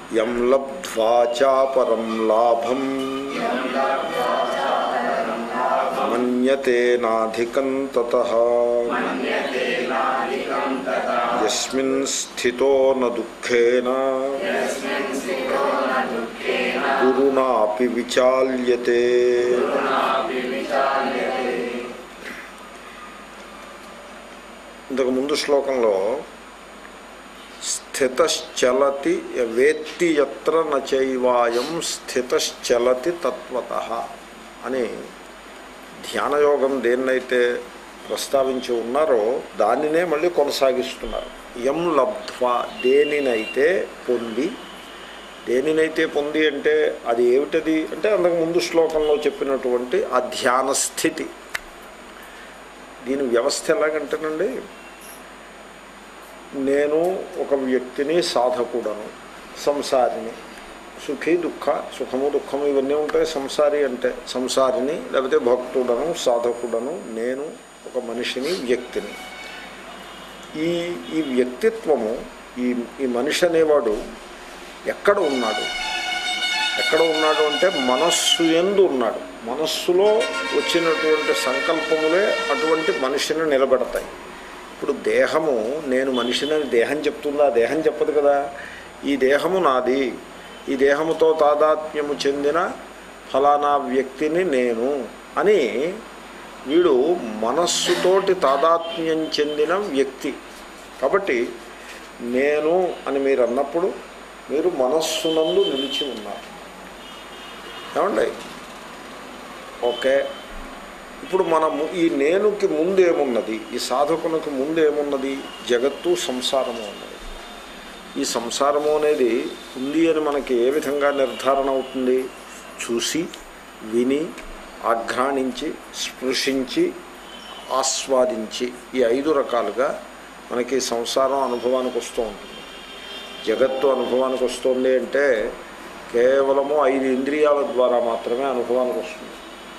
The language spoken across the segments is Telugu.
యం లబ్ధ్వా చాపరం లాభం మన్యతేనాధికం తతః యస్మిన్ స్థితో న దుఃఖేన గురుణాపి విచాల్యతే ఇంతకు ముందు శ్లోకంలో స్థితశ్చలతి వేత్తి ఎత్ర నచైవాయం స్థితశ్చలతి తత్వత అని ధ్యానయోగం దేన్నైతే ప్రస్తావించి ఉన్నారో దానినే మళ్ళీ కొనసాగిస్తున్నారు యం లబ్ధ్వా దేనినైతే పొంది దేనినైతే పొంది అంటే అది ఏమిటది అంటే అంతకు ముందు శ్లోకంలో చెప్పినటువంటి ఆ ధ్యాన స్థితి దీని వ్యవస్థ ఎలాగంటేనండి నేను ఒక వ్యక్తిని సాధకుడను సంసారిని సుఖి దుఃఖ సుఖము దుఃఖము ఇవన్నీ ఉంటాయి సంసారి అంటే సంసారిని లేకపోతే భక్తుడను సాధకుడను నేను ఒక మనిషిని వ్యక్తిని ఈ ఈ వ్యక్తిత్వము ఈ ఈ మనిషి అనేవాడు ఎక్కడ ఉన్నాడు ఎక్కడ ఉన్నాడు అంటే మనస్సు ఎందు ఉన్నాడు మనస్సులో వచ్చినటువంటి సంకల్పములే అటువంటి మనిషిని నిలబెడతాయి ఇప్పుడు దేహము నేను మనిషిని దేహం చెప్తుందా దేహం చెప్పదు కదా ఈ దేహము నాది ఈ దేహముతో తాదాత్మ్యము చెందిన ఫలానా వ్యక్తిని నేను అని వీడు మనస్సుతోటి తాదాత్మ్యం చెందిన వ్యక్తి కాబట్టి నేను అని మీరు అన్నప్పుడు మీరు మనస్సునందు నిలిచి ఉన్నారు ఏమండి ఓకే ఇప్పుడు మనము ఈ నేనుకి ముందేమున్నది ఈ సాధకునికి ముందేమున్నది జగత్తు సంసారము ఉన్నది ఈ సంసారము అనేది ఉంది అని మనకి ఏ విధంగా నిర్ధారణ అవుతుంది చూసి విని ఆఘ్రాణించి స్పృశించి ఆస్వాదించి ఈ ఐదు రకాలుగా మనకి సంసారం అనుభవానికి వస్తూ ఉంటుంది జగత్తు అనుభవానికి వస్తుంది అంటే కేవలము ఐదు ఇంద్రియాల ద్వారా మాత్రమే అనుభవానికి వస్తుంది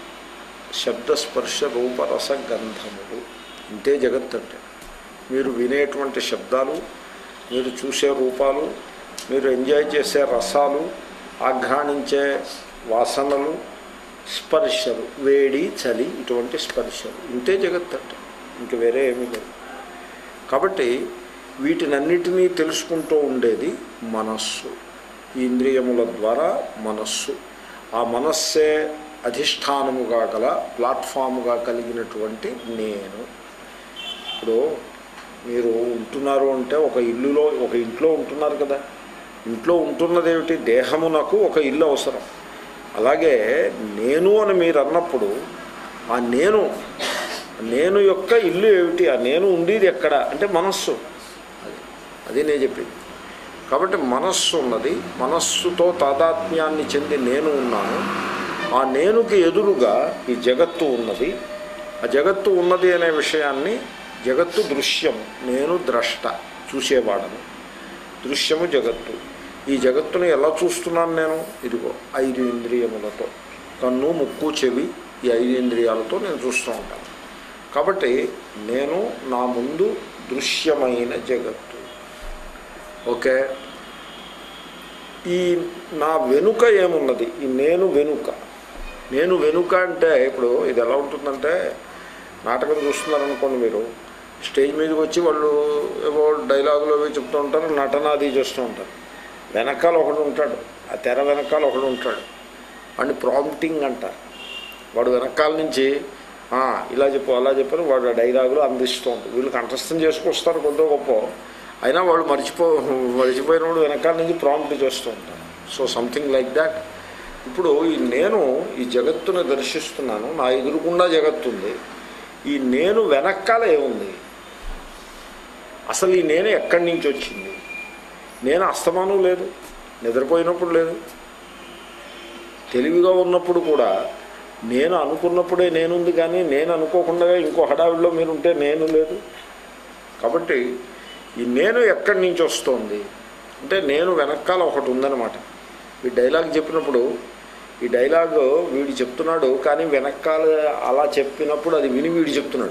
శబ్దస్పర్శ రూపరస గంధములు ఇంతే జగత్ అంటే మీరు వినేటువంటి శబ్దాలు మీరు చూసే రూపాలు మీరు ఎంజాయ్ చేసే రసాలు ఆఘ్రాణించే వాసనలు స్పర్శలు వేడి చలి ఇటువంటి స్పర్శలు ఇంతే జగత్ అంటే ఇంక వేరే ఏమీ లేదు కాబట్టి వీటినన్నిటినీ తెలుసుకుంటూ ఉండేది మనస్సు ఈ ఇంద్రియముల ద్వారా మనస్సు ఆ మనస్సే అధిష్టానముగా గల ప్లాట్ఫాముగా కలిగినటువంటి నేను ఇప్పుడు మీరు ఉంటున్నారు అంటే ఒక ఇల్లులో ఒక ఇంట్లో ఉంటున్నారు కదా ఇంట్లో ఉంటున్నది ఏమిటి దేహమునకు ఒక ఇల్లు అవసరం అలాగే నేను అని మీరు అన్నప్పుడు ఆ నేను నేను యొక్క ఇల్లు ఏమిటి ఆ నేను ఉండేది ఎక్కడ అంటే మనస్సు అది అది నేను చెప్పింది కాబట్టి మనస్సు ఉన్నది మనస్సుతో తాదాత్మ్యాన్ని చెంది నేను ఉన్నాను ఆ నేనుకి ఎదురుగా ఈ జగత్తు ఉన్నది ఆ జగత్తు ఉన్నది అనే విషయాన్ని జగత్తు దృశ్యం నేను ద్రష్ట చూసేవాడను దృశ్యము జగత్తు ఈ జగత్తుని ఎలా చూస్తున్నాను నేను ఇదిగో ఐదు ఇంద్రియములతో కన్ను ముక్కు చెవి ఈ ఐదు ఇంద్రియాలతో నేను చూస్తూ ఉంటాను కాబట్టి నేను నా ముందు దృశ్యమైన జగత్తు ఓకే ఈ నా వెనుక ఏమున్నది ఈ నేను వెనుక నేను వెనుక అంటే ఇప్పుడు ఇది ఎలా ఉంటుందంటే నాటకం చూస్తున్నారనుకోండి మీరు స్టేజ్ మీదకి వచ్చి వాళ్ళు ఏవో డైలాగులు అవి చెప్తూ ఉంటారు నటన అది చేస్తూ ఉంటారు వెనకాల ఒకడు ఉంటాడు ఆ తెర వెనకాల ఒకడు ఉంటాడు వాడిని ప్రాంప్టింగ్ అంటారు వాడు వెనకాల నుంచి "ఆ, ఇలా చెప్పు అలా చెప్పని వాడు ఆ డైలాగులు అందిస్తూ ఉంటాడు వీళ్ళు కంఠస్థం చేసుకొస్తారు కొంత గొప్ప అయినా వాడు మర్చిపో మర్చిపోయినప్పుడు వెనకాల నుంచి ప్రాంప్ట్ చేస్తూ ఉంటారు సో సంథింగ్ లైక్ దాట్ ఇప్పుడు ఈ నేను ఈ జగత్తును దర్శిస్తున్నాను నా ఎదురుకుండా జగత్తు ఉంది ఈ నేను వెనకాల ఏముంది అసలు ఈ నేను ఎక్కడి నుంచి వచ్చింది నేను అస్తమానం లేదు నిద్రపోయినప్పుడు లేదు తెలివిగా ఉన్నప్పుడు కూడా నేను అనుకున్నప్పుడే నేనుంది కానీ నేను అనుకోకుండా ఇంకో హడావిడిలో మీరు ఉంటే నేను లేదు కాబట్టి ఈ నేను ఎక్కడి నుంచి వస్తోంది అంటే నేను వెనకాల ఒకటి ఉందన్నమాట ఈ డైలాగ్ చెప్పినప్పుడు ఈ డైలాగ్ వీడు చెప్తున్నాడు కానీ వెనకాల అలా చెప్పినప్పుడు అది విని వీడు చెప్తున్నాడు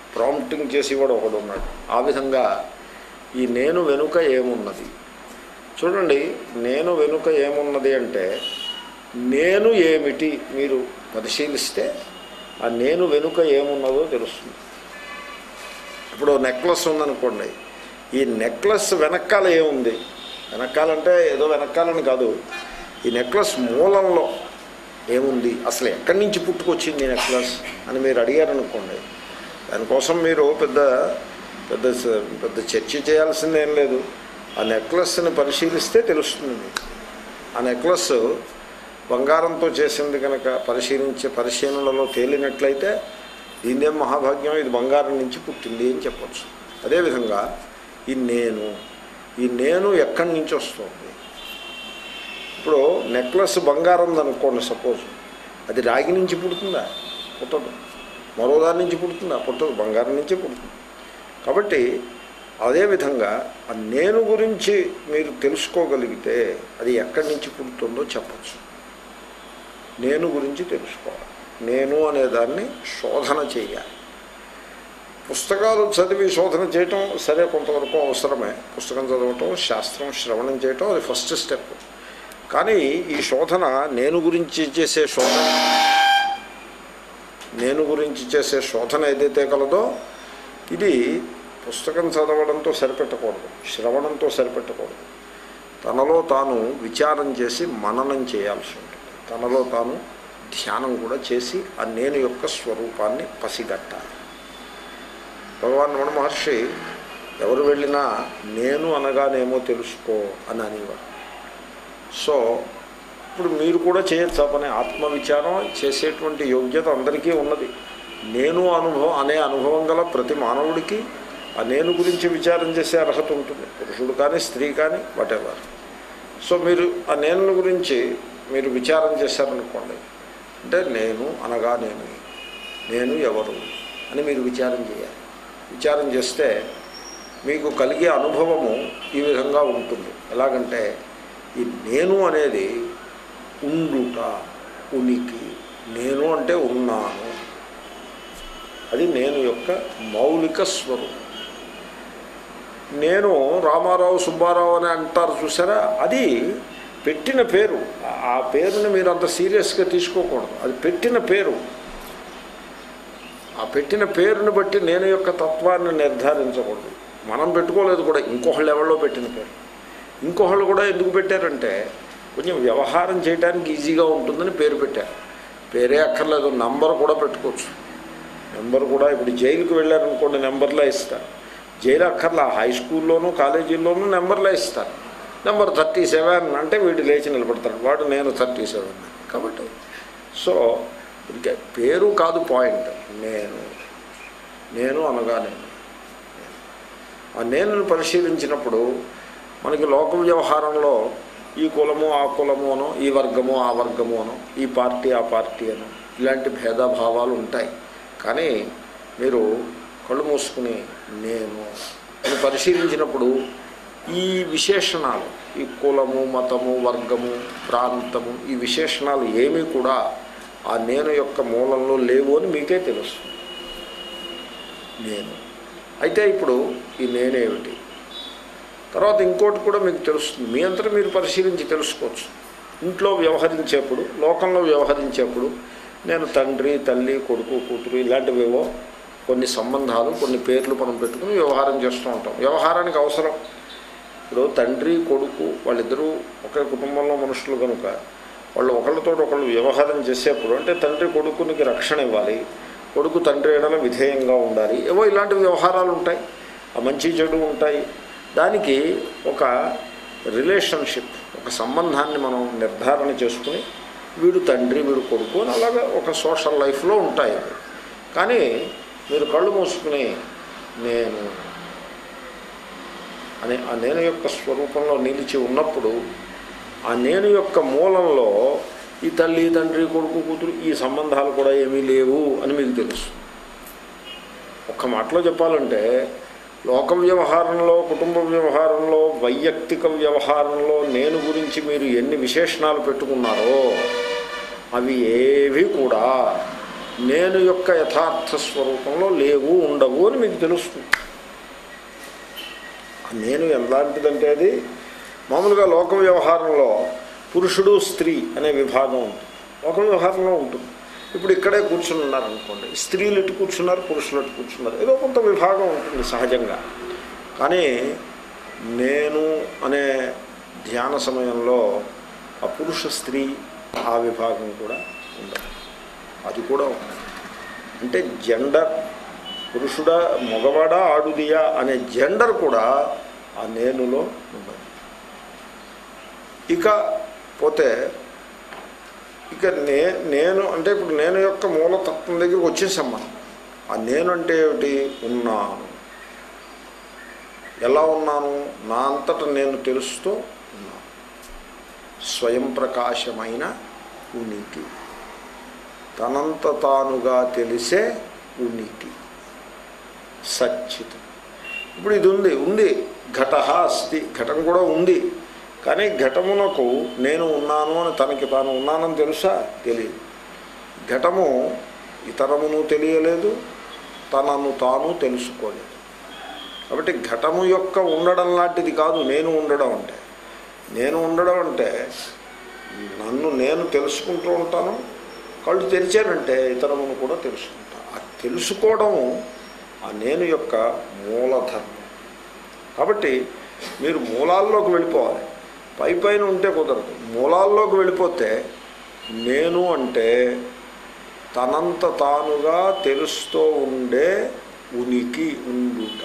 ప్రాంప్టింగ్ చేసేవాడు ఒకడు ఉన్నాడు ఆ విధంగా ఈ నేను వెనుక ఏమున్నది చూడండి నేను వెనుక ఏమున్నది అంటే నేను ఏమిటి మీరు పరిశీలిస్తే ఆ నేను వెనుక ఏమున్నదో తెలుస్తుంది ఇప్పుడు నెక్లెస్ ఉందనుకోండి ఈ నెక్లెస్ వెనకాల ఏముంది వెనకాలంటే ఏదో వెనకాలని కాదు ఈ నెక్లెస్ మూలంలో ఏముంది అసలు ఎక్కడి నుంచి పుట్టుకొచ్చింది ఈ నెక్లెస్ అని మీరు అడిగారనుకోండి దానికోసం మీరు పెద్ద పెద్ద స- పెద్ద చర్చ చేయాల్సింది ఏం లేదు ఆ నెక్లెస్ని పరిశీలిస్తే తెలుస్తుంది మీకు ఆ నెక్లెస్ బంగారంతో చేసింది కనుక పరిశీలించే పరిశీలనలో తేలినట్లయితే దీనిదేం మహాభాగ్యం ఇది బంగారం నుంచి పుట్టింది అని చెప్పచ్చు అదేవిధంగా ఈ నేను ఈ నేను ఎక్కడి నుంచి వస్తుంది ఇప్పుడు నెక్లెస్ బంగారం అనుకోండి సపోజ్ అది రాగి నుంచి పుడుతుందా పుట్టదు మరో దాని నుంచి పుడుతుందా పుట్టదు బంగారం నుంచే పుడుతుంది కాబట్టి అదేవిధంగా ఆ నేను గురించి మీరు తెలుసుకోగలిగితే అది ఎక్కడి నుంచి పుడుతుందో చెప్పచ్చు నేను గురించి తెలుసుకోవాలి నేను అనే దాన్ని శోధన చేయాలి పుస్తకాలు చదివి శోధన చేయటం సరే కొంతవరకు అవసరమే పుస్తకం చదవటం శాస్త్రం శ్రవణం చేయటం అది ఫస్ట్ స్టెప్ కానీ ఈ శోధన నేను గురించి చేసే శోధన నేను గురించి చేసే శోధన ఏదైతే కలదో ఇది పుస్తకం చదవడంతో సరిపెట్టకూడదు శ్రవణంతో సరిపెట్టకూడదు తనలో తాను విచారం చేసి మననం చేయాల్సి ఉంటుంది తనలో తాను ధ్యానం కూడా చేసి ఆ నేను యొక్క స్వరూపాన్ని పసిగట్టాలి భగవాన్ రమణ మహర్షి ఎవరు వెళ్ళినా నేను అనగానేమో తెలుసుకో అని అనేవాడు సో ఇప్పుడు మీరు కూడా చేయొచ్చు ఆ పని ఆత్మవిచారం చేసేటువంటి యోగ్యత అందరికీ ఉన్నది నేను అనుభవం అనే అనుభవం గల ప్రతి మానవుడికి ఆ నేను గురించి విచారం చేసే అర్హత ఉంటుంది పురుషుడు కానీ స్త్రీ కానీ వాటెవర్ సో మీరు ఆ నేను గురించి మీరు విచారం చేశారనుకోండి అంటే నేను అనగా నేను నేను ఎవరు అని మీరు విచారం చేయాలి విచారం చేస్తే మీకు కలిగే అనుభవము ఈ విధంగా ఉంటుంది ఎలాగంటే ఈ నేను అనేది ఉండుట ఉనికి నేను అంటే ఉన్నాను అది నేను యొక్క మౌలిక స్వరూపం నేను రామారావు సుబ్బారావు అని అంటారు చూసారా అది పెట్టిన పేరు ఆ- ఆ పేరుని మీరు అంత సీరియస్గా తీసుకోకూడదు అది పెట్టిన పేరు ఆ పెట్టిన పేరుని బట్టి నేను యొక్క తత్వాన్ని నిర్ధారించకూడదు మనం పెట్టుకోలేదు కూడా ఇంకొకళ్ళు ఎవరిలో పెట్టిన పేరు ఇంకొకళ్ళు కూడా ఎందుకు పెట్టారంటే కొంచెం వ్యవహారం చేయడానికి ఈజీగా ఉంటుందని పేరు పెట్టారు పేరే అక్కర్లేదు నంబర్ కూడా పెట్టుకోవచ్చు నెంబర్ కూడా ఇప్పుడు జైలుకి వెళ్ళారనుకోండి నెంబర్లే ఇస్తారు జైలు అక్కర్లా హై స్కూల్లోనూ కాలేజీల్లోనూ నెంబర్లే ఇస్తారు నెంబర్ థర్టీ సెవెన్ అంటే వీడు లేచి నిలబడతాడు వాడు నేను థర్టీ సెవెన్ కాబట్టి సో ఇంకా పేరు కాదు పాయింట్ నేను నేను అనగా నేను ఆ నేను పరిశీలించినప్పుడు మనకి లోక వ్యవహారంలో ఈ కులము ఆ కులము అనో ఈ వర్గము ఆ వర్గము అనో ఈ పార్టీ ఆ పార్టీ అనో ఇలాంటి భేదభావాలు ఉంటాయి కానీ మీరు కళ్ళు మూసుకుని నేను అని పరిశీలించినప్పుడు ఈ విశేషణాలు ఈ కులము మతము వర్గము ప్రాంతము ఈ విశేషణాలు ఏమీ కూడా ఆ నేను యొక్క మూలంలో లేవు అని మీకే తెలుస్తుంది నేను అయితే ఇప్పుడు ఈ నేనేమిటి తర్వాత ఇంకోటి కూడా మీకు తెలుస్తుంది మీ అంతటా మీరు పరిశీలించి తెలుసుకోవచ్చు ఇంట్లో వ్యవహరించేప్పుడు లోకంలో వ్యవహరించేప్పుడు నేను తండ్రి తల్లి కొడుకు కూతురు ఇలాంటివేవో కొన్ని సంబంధాలు కొన్ని పేర్లు మనం పెట్టుకుని వ్యవహారం చేస్తూ ఉంటాం వ్యవహారానికి అవసరం ఇప్పుడు తండ్రి కొడుకు వాళ్ళిద్దరూ ఒకే కుటుంబంలో మనుషులు కనుక వాళ్ళు ఒకళ్ళతో ఒకళ్ళు వ్యవహారం చేసేప్పుడు అంటే తండ్రి కొడుకునికి రక్షణ ఇవ్వాలి కొడుకు తండ్రి ఎడల విధేయంగా ఉండాలి ఏవో ఇలాంటి వ్యవహారాలు ఉంటాయి ఆ మంచి చెడు ఉంటాయి దానికి ఒక రిలేషన్షిప్ ఒక సంబంధాన్ని మనం నిర్ధారణ చేసుకుని వీడు తండ్రి వీడు కొడుకు అని అలాగా ఒక సోషల్ లైఫ్లో ఉంటాయి అవి కానీ మీరు కళ్ళు మూసుకుని నేను అనే ఆ నేను యొక్క స్వరూపంలో నిలిచి ఉన్నప్పుడు ఆ నేను యొక్క మూలంలో ఈ తల్లి తండ్రి కొడుకు కూతురు ఈ సంబంధాలు కూడా ఏమీ లేవు అని మీకు తెలుసు ఒక్క మాటలో చెప్పాలంటే లోక వ్యవహారంలో కుటుంబ వ్యవహారంలో వైయక్తిక వ్యవహారంలో నేను గురించి మీరు ఎన్ని విశేషణాలు పెట్టుకున్నారో అవి ఏవి కూడా నేను యొక్క యథార్థ స్వరూపంలో లేవు ఉండవు అని మీకు తెలుస్తుంది ఆ నేను ఎలాంటిదంటే అది మామూలుగా లోక వ్యవహారంలో పురుషుడు స్త్రీ అనే విభాగం ఉంటుంది లోక వ్యవహారంలో ఉంటుంది ఇప్పుడు ఇక్కడే కూర్చుని ఉన్నారనుకోండి స్త్రీలు ఇటు కూర్చున్నారు పురుషులు ఇటు కూర్చున్నారు ఏదో కొంత విభాగం ఉంటుంది సహజంగా కానీ నేను అనే ధ్యాన సమయంలో ఆ పురుష స్త్రీ ఆ విభాగం కూడా ఉండదు అది కూడా ఉంది అంటే జెండర్ పురుషుడా మగవాడా ఆడుదియా అనే జెండర్ కూడా ఆ నేనులో ఉండదు ఇక పోతే ఇక నే నేను అంటే ఇప్పుడు నేను యొక్క మూలతత్వం దగ్గరికి వచ్చేసాం మనం ఆ నేను అంటే ఏమిటి ఉన్నాను ఎలా ఉన్నాను నా అంతటా నేను తెలుస్తూ ఉన్నాను స్వయం ప్రకాశమైన ఉనికి తనంత తానుగా తెలిసే ఉనికి సచ్చిత్ ఇప్పుడు ఇది ఉంది ఉంది ఘట అస్తి ఘటం కూడా ఉంది కానీ ఘటమునకు నేను ఉన్నాను అని తనకి తాను ఉన్నానని తెలుసా తెలియదు ఘటము ఇతరమును తెలియలేదు తనను తాను తెలుసుకోలేదు కాబట్టి ఘటము యొక్క ఉండడం లాంటిది కాదు నేను ఉండడం అంటే నేను ఉండడం అంటే నన్ను నేను తెలుసుకుంటూ ఉంటాను కళ్ళు తెరిచానంటే ఇతరమును కూడా తెలుసుకుంటాను ఆ తెలుసుకోవడము ఆ నేను యొక్క మూలధర్మం కాబట్టి మీరు మూలాల్లోకి వెళ్ళిపోవాలి పై పైన ఉంటే కుదరదు మూలాల్లోకి వెళ్ళిపోతే నేను అంటే తనంత తానుగా తెలుస్తూ ఉండే ఉనికి ఉండుట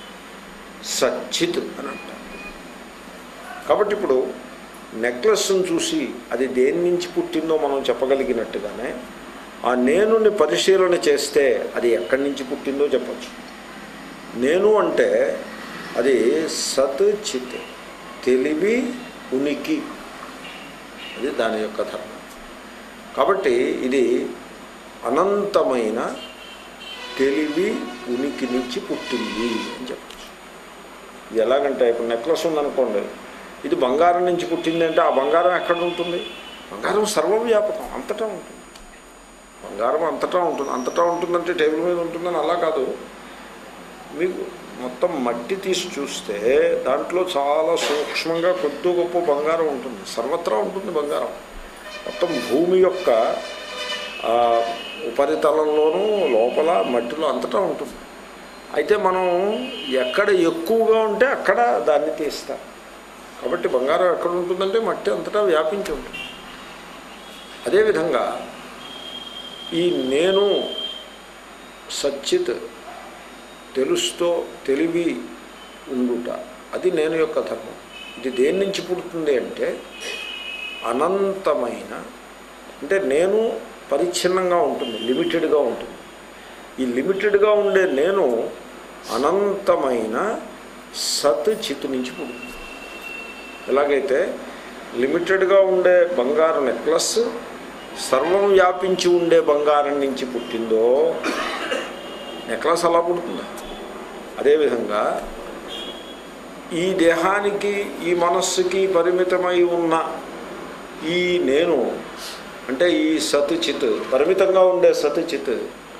సచ్చిత్ అని అంటారు కాబట్టి ఇప్పుడు నెక్లెస్ను చూసి అది దేని నుంచి పుట్టిందో మనం చెప్పగలిగినట్టుగానే ఆ నేనుని పరిశీలన చేస్తే అది ఎక్కడి నుంచి పుట్టిందో చెప్పచ్చు నేను అంటే అది సత్ చిత్ తెలివి ఉనికి అది దాని యొక్క ధర్మం కాబట్టి ఇది అనంతమైన తెలివి ఉనికి నుంచి పుట్టింది అని చెప్పచ్చు ఇది ఎలాగంటే ఇప్పుడు నెక్లెస్ ఉందనుకోండి ఇది బంగారం నుంచి పుట్టింది అంటే ఆ బంగారం ఎక్కడ ఉంటుంది బంగారం సర్వవ్యాపకం అంతటా ఉంటుంది బంగారం అంతటా ఉంటుంది అంతటా ఉంటుందంటే టేబుల్ మీద ఉంటుందని అలా కాదు మీకు మొత్తం మట్టి తీసి చూస్తే దాంట్లో చాలా సూక్ష్మంగా కొద్ది గొప్ప బంగారం ఉంటుంది సర్వత్రా ఉంటుంది బంగారం మొత్తం భూమి యొక్క ఆ, ఉపరితలంలోనూ లోపల మట్టిలో అంతటా ఉంటుంది అయితే మనం ఎక్కడ ఎక్కువగా ఉంటే అక్కడ దాన్ని తీస్తాం కాబట్టి బంగారం ఎక్కడ ఉంటుందంటే మట్టి అంతటా వ్యాపించి ఉంటుంది అదేవిధంగా ఈ నేను సచ్చిత్ తెలుస్తూ తెలివి ఉండుట అది నేను యొక్క ధర్మం ఇది దేని నుంచి పుడుతుంది అంటే అనంతమైన అంటే నేను పరిచ్ఛిన్నంగా ఉంటుంది లిమిటెడ్గా ఉంటుంది ఈ లిమిటెడ్గా ఉండే నేను అనంతమైన సత్ చిత్ నుంచి పుడుతుంది ఎలాగైతే లిమిటెడ్గా ఉండే బంగారు నెక్లెస్ సర్వం వ్యాపించి ఉండే బంగారం నుంచి పుట్టిందో నెక్లెస్ అలా పుడుతుంది అదేవిధంగా ఈ దేహానికి ఈ మనస్సుకి పరిమితమై ఉన్న ఈ నేను అంటే ఈ సత్ చిత్ పరిమితంగా ఉండే సత్ చిత్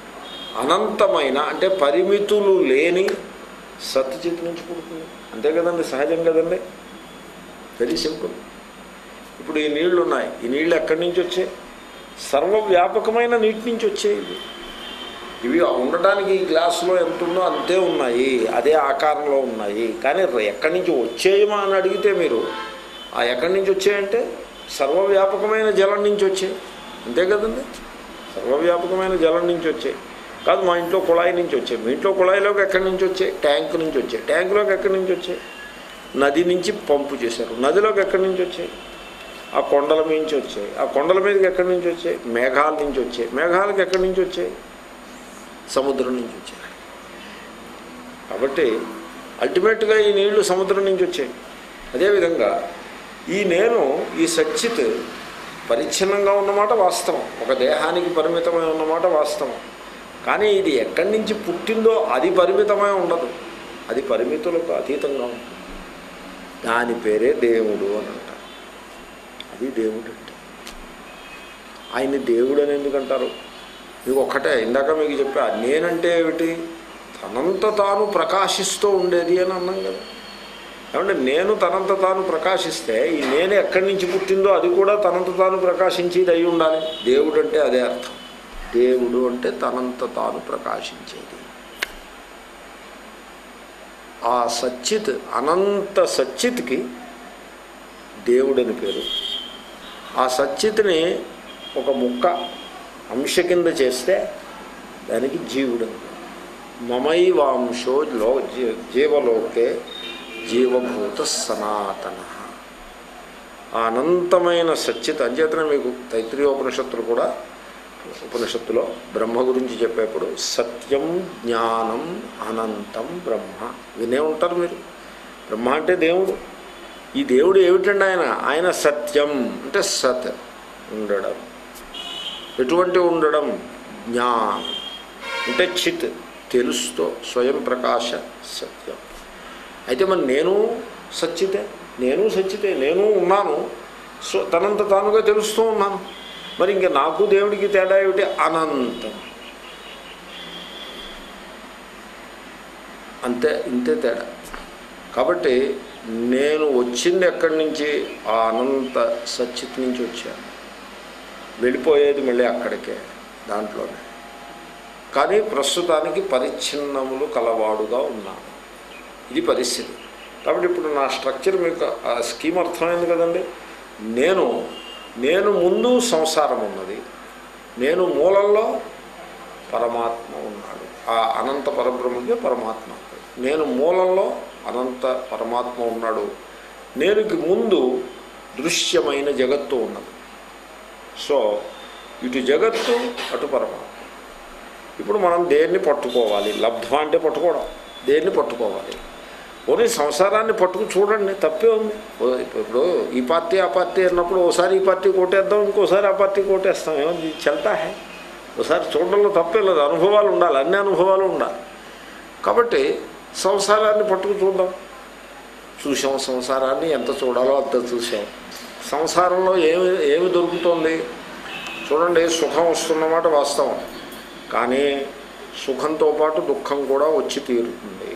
అనంతమైన అంటే పరిమితులు లేని సత్ చిత్ నుంచి పుడుతుంది అంతే కదండి సహజం కదండి వెరీ సింపుల్ ఇప్పుడు ఈ నీళ్లు ఉన్నాయి ఈ నీళ్లు ఎక్కడి నుంచి వచ్చాయి సర్వవ్యాపకమైన నీటి నుంచి వచ్చాయి ఇవి ఇవి ఉండడానికి ఈ గ్లాసులో ఎంత ఉందో అంతే ఉన్నాయి అదే ఆకారంలో ఉన్నాయి కానీ ఎక్కడి నుంచి వచ్చేయమా అని అడిగితే మీరు ఆ ఎక్కడి నుంచి వచ్చాయంటే సర్వవ్యాపకమైన జలం నుంచి వచ్చాయి అంతే కదండి సర్వవ్యాపకమైన జలం నుంచి వచ్చాయి కాదు మా ఇంట్లో కుళాయి నుంచి వచ్చాయి మీ ఇంట్లో కుళాయిలోకి ఎక్కడి నుంచి వచ్చాయి ట్యాంక్ నుంచి వచ్చాయి ట్యాంకులోకి ఎక్కడి నుంచి వచ్చాయి నది నుంచి పంపు చేశారు నదిలోకి ఎక్కడి నుంచి వచ్చాయి ఆ కొండల నుంచి వచ్చాయి ఆ కొండల మీదకి ఎక్కడి నుంచి వచ్చాయి మేఘాల నుంచి వచ్చాయి మేఘాలకు ఎక్కడి నుంచి వచ్చాయి సముద్రం నుంచి వచ్చాయి కాబట్టి అల్టిమేట్గా ఈ నీళ్లు సముద్రం నుంచి వచ్చాయి అదేవిధంగా ఈ నేను ఈ సచ్చిత్ పరిచ్ఛిన్నంగా ఉన్నమాట వాస్తవం ఒక దేహానికి పరిమితమై ఉన్నమాట వాస్తవం కానీ ఇది ఎక్కడి నుంచి పుట్టిందో అది పరిమితమై ఉండదు అది పరిమితులకు అతీతంగా ఉంటుంది దాని పేరే దేవుడు అని అంటారు అది దేవుడు అంటే ఆయన దేవుడు అని ఎందుకంటారు మీకు ఒక్కటే ఇందాక మీకు చెప్పా నేనంటే ఏమిటి తనంత తాను ప్రకాశిస్తూ ఉండేది అని అన్నాం కదా ఏమంటే నేను తనంత తాను ప్రకాశిస్తే ఈ నేను ఎక్కడి నుంచి పుట్టిందో అది కూడా తనంత తాను ప్రకాశించేది అయి ఉండాలి దేవుడు అంటే అదే అర్థం దేవుడు అంటే తనంత తాను ప్రకాశించేది ఆ సచ్చిత్ అనంత సచ్చిత్కి దేవుడని పేరు ఆ సచ్చిత్ని ఒక ముక్క అంశ కింద చేస్తే దానికి జీవుడు అని పేరు. మమైవాంశో లో జీ- జీవలోకే జీవభూత సనాతన ఆ అనంతమైన సచ్చిత్ అంచేతనే మీకు తైత్రీయోపనిషత్తులు కూడా ఉపనిషత్తులో బ్రహ్మ గురించి చెప్పేప్పుడు సత్యం జ్ఞానం అనంతం బ్రహ్మ వినే ఉంటారు మీరు బ్రహ్మ అంటే దేవుడు ఈ దేవుడు ఏమిటండి ఆయన ఆయన సత్యం అంటే సత్ ఉండడం ఎటువంటి ఉండడం జ్ఞానం అంటే చిత్ తెలుస్తూ స్వయం ప్రకాశ సత్యం అయితే మరి నేను సచ్చితే నేను సచ్చితే నేను ఉన్నాను సో తనంత తానుగా తెలుస్తూ ఉన్నాను మరి ఇంకా నాకు దేవుడికి తేడా ఏమిటి అనంతం అంతే ఇంతే తేడా కాబట్టి నేను వచ్చింది ఎక్కడి నుంచి ఆ అనంత సచ్చిత్ నుంచి వచ్చాను వెళ్ళిపోయేది మళ్ళీ అక్కడికే దాంట్లోనే కానీ ప్రస్తుతానికి పరిచ్ఛిన్నములు కలవాడుగా ఉన్నాను ఇది పరిస్థితి కాబట్టి ఇప్పుడు నా స్ట్రక్చర్ మీకు ఆ స్కీమ్ అర్థమైంది కదండి నేను నేను ముందు సంసారం ఉన్నది నేను మూలంలో పరమాత్మ ఉన్నాడు ఆ అనంత పరబ్రహ్మకే పరమాత్మ అంటాడు. నేను మూలంలో అనంత పరమాత్మ ఉన్నాడు నేనుకి ముందు దృశ్యమైన జగత్తు ఉన్నది సో ఇటు జగత్తు అటు పరమాత్మ ఇప్పుడు మనం దేన్ని పట్టుకోవాలి లబ్ధ అంటే పట్టుకోవడం దేన్ని పట్టుకోవాలి ఓన్లీ సంసారాన్ని పట్టుకు చూడండి తప్పే ఉంది ఓ ఇప్పుడు ఈ పార్టీ ఆ పార్టీ అన్నప్పుడు ఓసారి ఈ పార్టీ కోటేద్దాం ఇంకోసారి ఆ పార్టీ కోటేస్తాం ఏముంది చల్తా హే ఒకసారి చూడడంలో తప్పే లేదు అనుభవాలు ఉండాలి అన్ని అనుభవాలు ఉండాలి కాబట్టి సంసారాన్ని పట్టుకు చూద్దాం చూసాం సంసారాన్ని ఎంత చూడాలో అంత చూసాం సంసారంలో ఏమి ఏమి దొరుకుతుంది చూడండి సుఖం వస్తున్నమాట వాస్తవం కానీ సుఖంతో పాటు దుఃఖం కూడా వచ్చి తీరుతుంది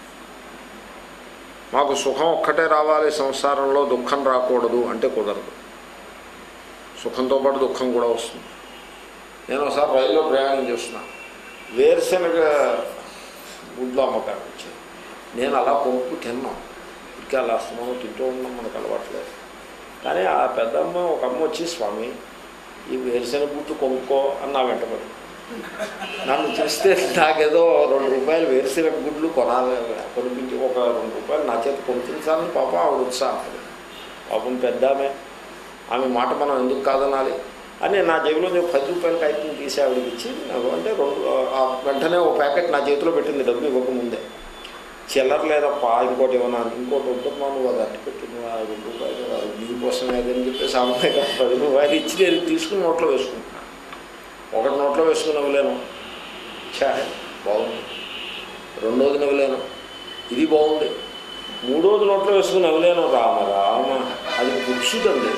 మాకు సుఖం ఒక్కటే రావాలి సంసారంలో దుఃఖం రాకూడదు అంటే కుదరదు సుఖంతో పాటు దుఃఖం కూడా వస్తుంది నేను ఒకసారి రైల్లో ప్రయాణం చేస్తున్నాను వేరుశనగ గుడ్లు అమ్మకానికి వచ్చాయి నేను అలా కొనుక్కు తిన్నాం ఇంకా అలా అస్తమానం తింటూ ఉన్నాం మనకు అలవాట్లేదు కానీ ఆ పెద్దమ్మ ఒక అమ్మ వచ్చి స్వామి ఈ వేరుశనగ గుడ్లు కొనుక్కో అని నా వెంటబడి నన్ను చూస్తే నాకేదో రెండు రూపాయలు వేరుశనగ గుడ్లు కొనాలి కొనిపించి ఒక రెండు రూపాయలు నా చేత కొనిపించాలని పాపం ఆవిడ ఉత్సాహం పాపం పెద్ద ఆమె ఆమె మాట మనం ఎందుకు కాదనాలి అని నా జేబులో నేను పది రూపాయల కాగితం తీసి ఆవిడకి ఇచ్చి నాకు అంటే రెండు ఆ వెంటనే ఒక ప్యాకెట్ నా చేతిలో పెట్టింది డబ్బు ఇవ్వకముందే చిల్లర లేదప్పా ఇంకోటి ఏమన్నా ఇంకోటి ఉంటున్నా నువ్వు అది అట్టి పెట్టింది ఆ రెండు రూపాయలు అది దీనికోసం ఏదని చెప్పేసి అమ్మాయి గారు పది రూపాయలు ఇచ్చి నేను తీసుకుని నోట్లో వేసుకుంటున్నాను ఒకటి నోట్లో వేసుకుని ఇవ్వలేను ఛా బాగుంది రెండోది నవ్వలేను ఇది బాగుంది మూడోది నోట్లో వేసుకుని నవ్వలేను రామ రామ అది పురుషుదండి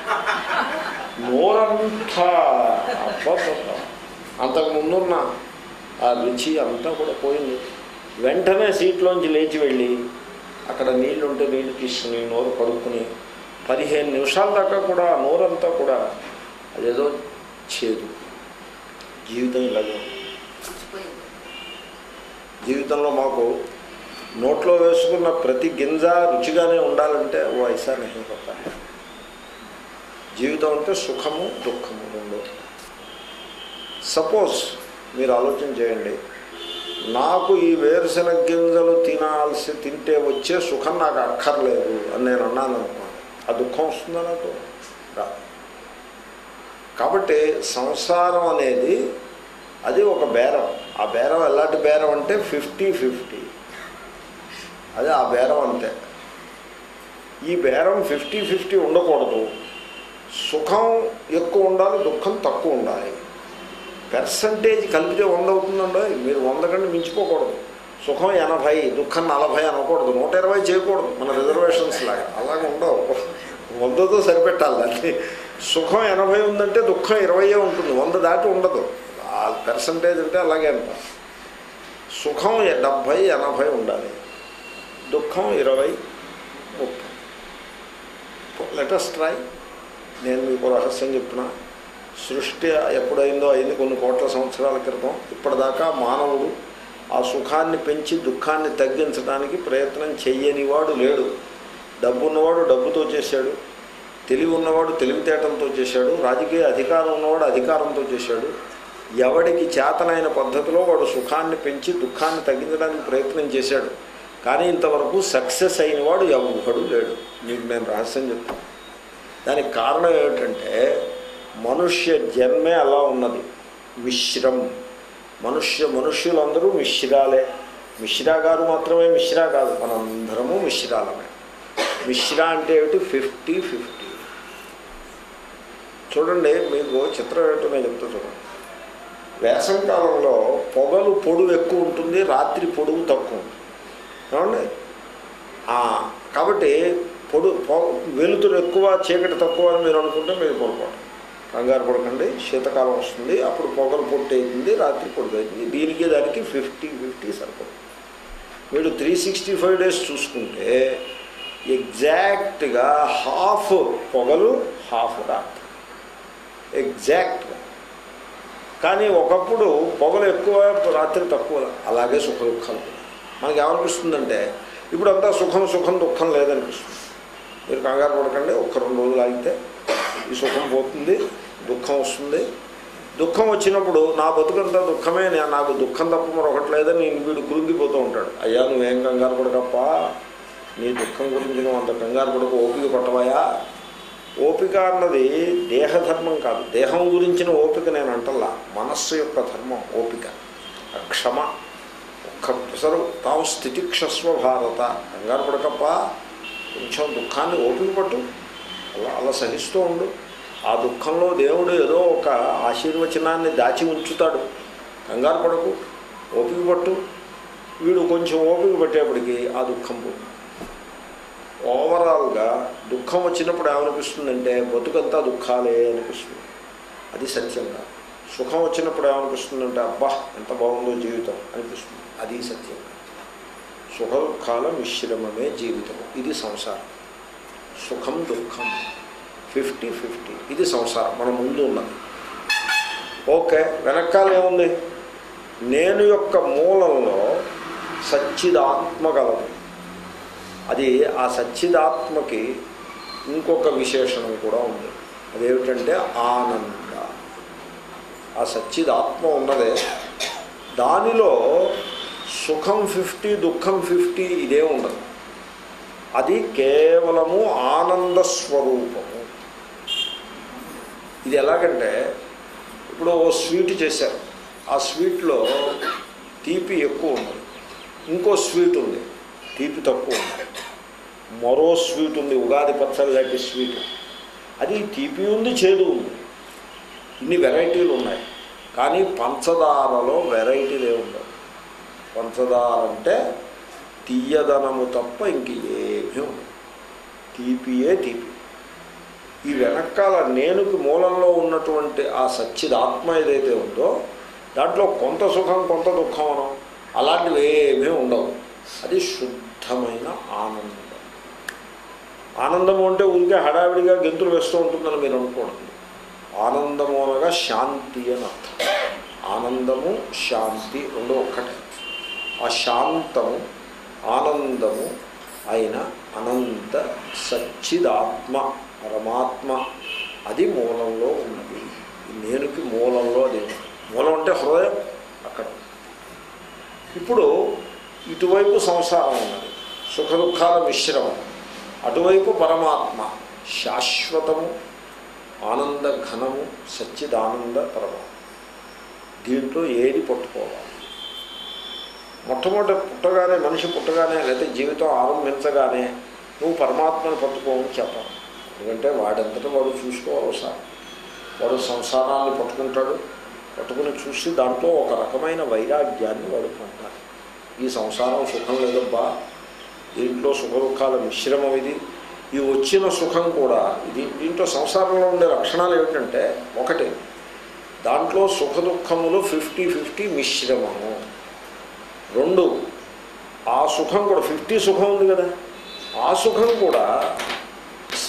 నోరంతా అబ్బబ్బబ్బా. అంతకు ముందున్న ఆ రుచి అంతా కూడా పోయింది వెంటనే సీట్లోంచి లేచి వెళ్ళి అక్కడ నీళ్లు ఉంటే నీళ్లు తీసుకుని నోరు కడుక్కుని పదిహేను నిమిషాల దాకా కూడా ఆ నోరంతా కూడా అదేదో చేదు జీవితం ఇలాగే ఉంది. జీవితంలో మాకు నోట్లో వేసుకున్న ప్రతి గింజ రుచిగానే ఉండాలంటే ఓ ఐసా నహి హోతా హై. జీవితం అంటే సుఖము దుఃఖము రెండు సపోజ్ మీరు ఆలోచన చేయండి నాకు ఈ వేరుశనగ గింజలు తినాల్సి తింటే వచ్చే సుఖం నాకు అక్కర్లేదు అని నేను అన్నాను అనుకోండి ఆ దుఃఖం వస్తుందా నాకు రాదు కాబట్టి సంసారం అనేది అది ఒక బేరం ఆ బేరం ఎలాంటి బేరం అంటే ఫిఫ్టీ ఫిఫ్టీ అదే ఆ బేరం అంతే ఈ బేరం ఫిఫ్టీ ఫిఫ్టీ ఉండకూడదు సుఖం ఎక్కువ ఉండాలి దుఃఖం తక్కువ ఉండాలి పర్సంటేజ్ కలిపితే వంద అవుతుందండి మీరు వంద కంటే మించిపోకూడదు సుఖం ఎనభై దుఃఖం నలభై అనకూడదు నూట ఇరవై చేయకూడదు మన రిజర్వేషన్స్ లాగా అలాగే ఉండవు వందతో సరిపెట్టాలి దాన్ని సుఖం ఎనభై ఉందంటే దుఃఖం ఇరవయే ఉంటుంది వంద దాటి ఉండదు ఆ పర్సంటేజ్ అంటే అలాగే అంట సుఖం డెబ్భై ఎనభై ఉండాలి దుఃఖం ఇరవై లెటెస్ట్ ట్రై నేను మీకు రహస్యం చెప్తున్నా సృష్టి ఎప్పుడైందో అయింది కొన్ని కోట్ల సంవత్సరాల క్రితం ఇప్పటిదాకా మానవుడు ఆ సుఖాన్ని పెంచి దుఃఖాన్ని తగ్గించడానికి ప్రయత్నం చెయ్యనివాడు లేడు డబ్బు ఉన్నవాడు డబ్బుతో చేశాడు తెలివి ఉన్నవాడు తెలివితేటలతో చేశాడు రాజకీయ అధికారం ఉన్నవాడు అధికారంతో చేశాడు ఎవడికి చేతనైన పద్ధతిలో వాడు సుఖాన్ని పెంచి దుఃఖాన్ని తగ్గించడానికి ప్రయత్నం చేశాడు కానీ ఇంతవరకు సక్సెస్ అయిన వాడు ఎవడు లేడు మీకు నేను రహస్యం చెప్తాను దానికి కారణం ఏమిటంటే మనుష్య జన్మే అలా ఉన్నది మిశ్రం మనుష్య మనుష్యులందరూ మిశ్రాలే మిశ్రా గారు మాత్రమే మిశ్రా కాదు మనందరము మిశ్రాలమే మిశ్రా అంటే ఏమిటి ఫిఫ్టీ ఫిఫ్టీ చూడండి మీకు చిత్రం ఏంటో నేను చెప్తా చూడండి వేసవికాలంలో పొగలు పొడువు ఎక్కువ ఉంటుంది రాత్రి పొడుగు తక్కువ ఉంటుంది ఏమండి ఆ, కాబట్టి పొడు పొ- వెలుతురు ఎక్కువ చీకటి తక్కువ అని మీరు అనుకుంటే మీరు పొరపాటు కంగారు పడకండి శీతకాలం వస్తుంది అప్పుడు పొగలు పొట్టు అవుతుంది రాత్రి పొడుగు అవుతుంది దీనికి దానికి ఫిఫ్టీ ఫిఫ్టీ సరిపడుతుంది మీరు త్రీ సిక్స్టీ ఫైవ్ డేస్ చూసుకుంటే ఎగ్జాక్ట్గా హాఫ్ పొగలు హాఫ్ రాత్రి ఎగ్జాక్ట్గా కానీ ఒకప్పుడు పొగలు ఎక్కువ రాత్రి తక్కువ అలాగే సుఖ దుఃఖాలు కూడా. మనకి ఏమనిపిస్తుందంటే ఇప్పుడు అంతా సుఖం సుఖం దుఃఖం లేదనిపిస్తుంది మీరు కంగారు పడకండి ఒక్క రెండు రోజులు ఆగితే ఈ సుఖం పోతుంది దుఃఖం వస్తుంది దుఃఖం వచ్చినప్పుడు నా బతుకంతా దుఃఖమే నే- నాకు దుఃఖం తప్ప మరొకటి లేదని నేను వీడు కృంగిపోతూ ఉంటాడు అయ్యా నువ్వేం కంగారు పడకప్ప నీ దుఃఖం గురించి నువ్వు అంత కంగారు పడక ఓపిక పట్టవయా ఓపిక అన్నది దేహధర్మం కాదు దేహం గురించిన ఓపిక నేను అంటల్లా మనస్సు యొక్క ధర్మం ఓపిక క్షమ ఒక్క పిసరు తాము స్థితిక్షస్వ భారత కంగారు పడకప్ప కొంచెం దుఃఖాన్ని ఓపిక పట్టు అలా అలా సహిస్తూ ఉండు ఆ దుఃఖంలో దేవుడు ఏదో ఒక ఆశీర్వచనాన్ని దాచి ఉంచుతాడు కంగారు పడకు ఓపిక పట్టు వీడు కొంచెం ఓపిక పట్టేప్పటికి ఆ దుఃఖం పోతుంది ఓవరాల్గా దుఃఖం వచ్చినప్పుడు ఏమనిపిస్తుందంటే బతుకంతా దుఃఖాలే అనిపిస్తుంది అది సత్యంగా సుఖం వచ్చినప్పుడు ఏమనిపిస్తుందంటే అబ్బా ఎంత బాగుందో జీవితం అనిపిస్తుంది అది సత్యంగా సుఖ దుఃఖాల మిశ్రమమే జీవితం ఇది సంసారం సుఖం దుఃఖం ఫిఫ్టీ ఫిఫ్టీ ఇది సంసారం మన ముందు ఉన్నది ఓకే వెనకాల ఏముంది నేను యొక్క మూలంలో సచ్చిదాత్మ గలదు అది ఆ సచ్చిదాత్మకి ఇంకొక విశేషణం కూడా ఉంది అదేమిటంటే ఆనంద ఆ సచ్చిదాత్మ ఉన్నదే దానిలో సుఖం ఫిఫ్టీ దుఃఖం ఫిఫ్టీ ఇదే ఉండదు అది కేవలము ఆనంద స్వరూపము ఇది ఎలాగంటే ఇప్పుడు ఓ స్వీట్ చేశారు ఆ స్వీట్లో తీపి ఎక్కువ ఉంది ఇంకో స్వీట్ ఉంది తీపి తక్కువ ఉంది మరో స్వీట్ ఉంది ఉగాది పచ్చడి లాంటి స్వీట్ అది తీపి ఉంది చేదు ఉంది ఇన్ని వెరైటీలు ఉన్నాయి కానీ పంచదారలో వెరైటీలే ఉండవు పంచదార అంటే తీయదనము తప్ప ఇంక ఏమీ ఉండదు తీపియే తీపి ఈ వెనకాల నేనుకి మూలంలో ఉన్నటువంటి ఆ సచ్చిదాత్మ ఏదైతే ఉందో దాంట్లో కొంత సుఖం కొంత దుఃఖం అనం అలాంటివి ఏమీ ఉండవు అది శుద్ధమైన ఆనందం ఆనందము అంటే ఊరికే హడావిడిగా గెంతులు వేస్తూ ఉంటుందని మీరు అనుకోండి ఆనందము అనగా శాంతి అని అర్థం ఆనందము శాంతి రెండు ఒక్కటే ఆ శాంతము ఆనందము అయిన అనంత సచ్చిదాత్మ పరమాత్మ అది మూలంలో ఉన్నది ఈ నేనుకి మూలంలో అది ఉన్నది. మూలం అంటే హృదయం అక్కడ ఇప్పుడు ఇటువైపు సంసారం ఉన్నది సుఖ దుఃఖాల మిశ్రమం అటువైపు పరమాత్మ శాశ్వతము ఆనంద ఘనము సచ్చిదానంద పరమాత్మ దీంట్లో ఏది పట్టుకోవాలి మొట్టమొదటి పుట్టగానే మనిషి పుట్టగానే లేదా జీవితం ఆరంభించగానే నువ్వు పరమాత్మను పట్టుకోవని చెప్పాలి ఎందుకంటే వాడంతటా వాడు చూసుకోవాలి ఒకసారి వాడు సంసారాన్ని పట్టుకుంటాడు పట్టుకుని చూసి దాంట్లో ఒక రకమైన వైరాగ్యాన్ని వాడు పొందాలి ఈ సంసారం సుఖం లేదబ్బా దీంట్లో సుఖ దుఃఖాల మిశ్రమం ఇది ఈ వచ్చిన సుఖం కూడా ఇది దీంట్లో సంసారంలో ఉండే లక్షణాలు ఏమిటంటే ఒకటి దాంట్లో సుఖ దుఃఖములు ఫిఫ్టీ ఫిఫ్టీ మిశ్రమము రెండు ఆ సుఖం కూడా ఫిఫ్టీ సుఖం ఉంది కదా ఆ సుఖం కూడా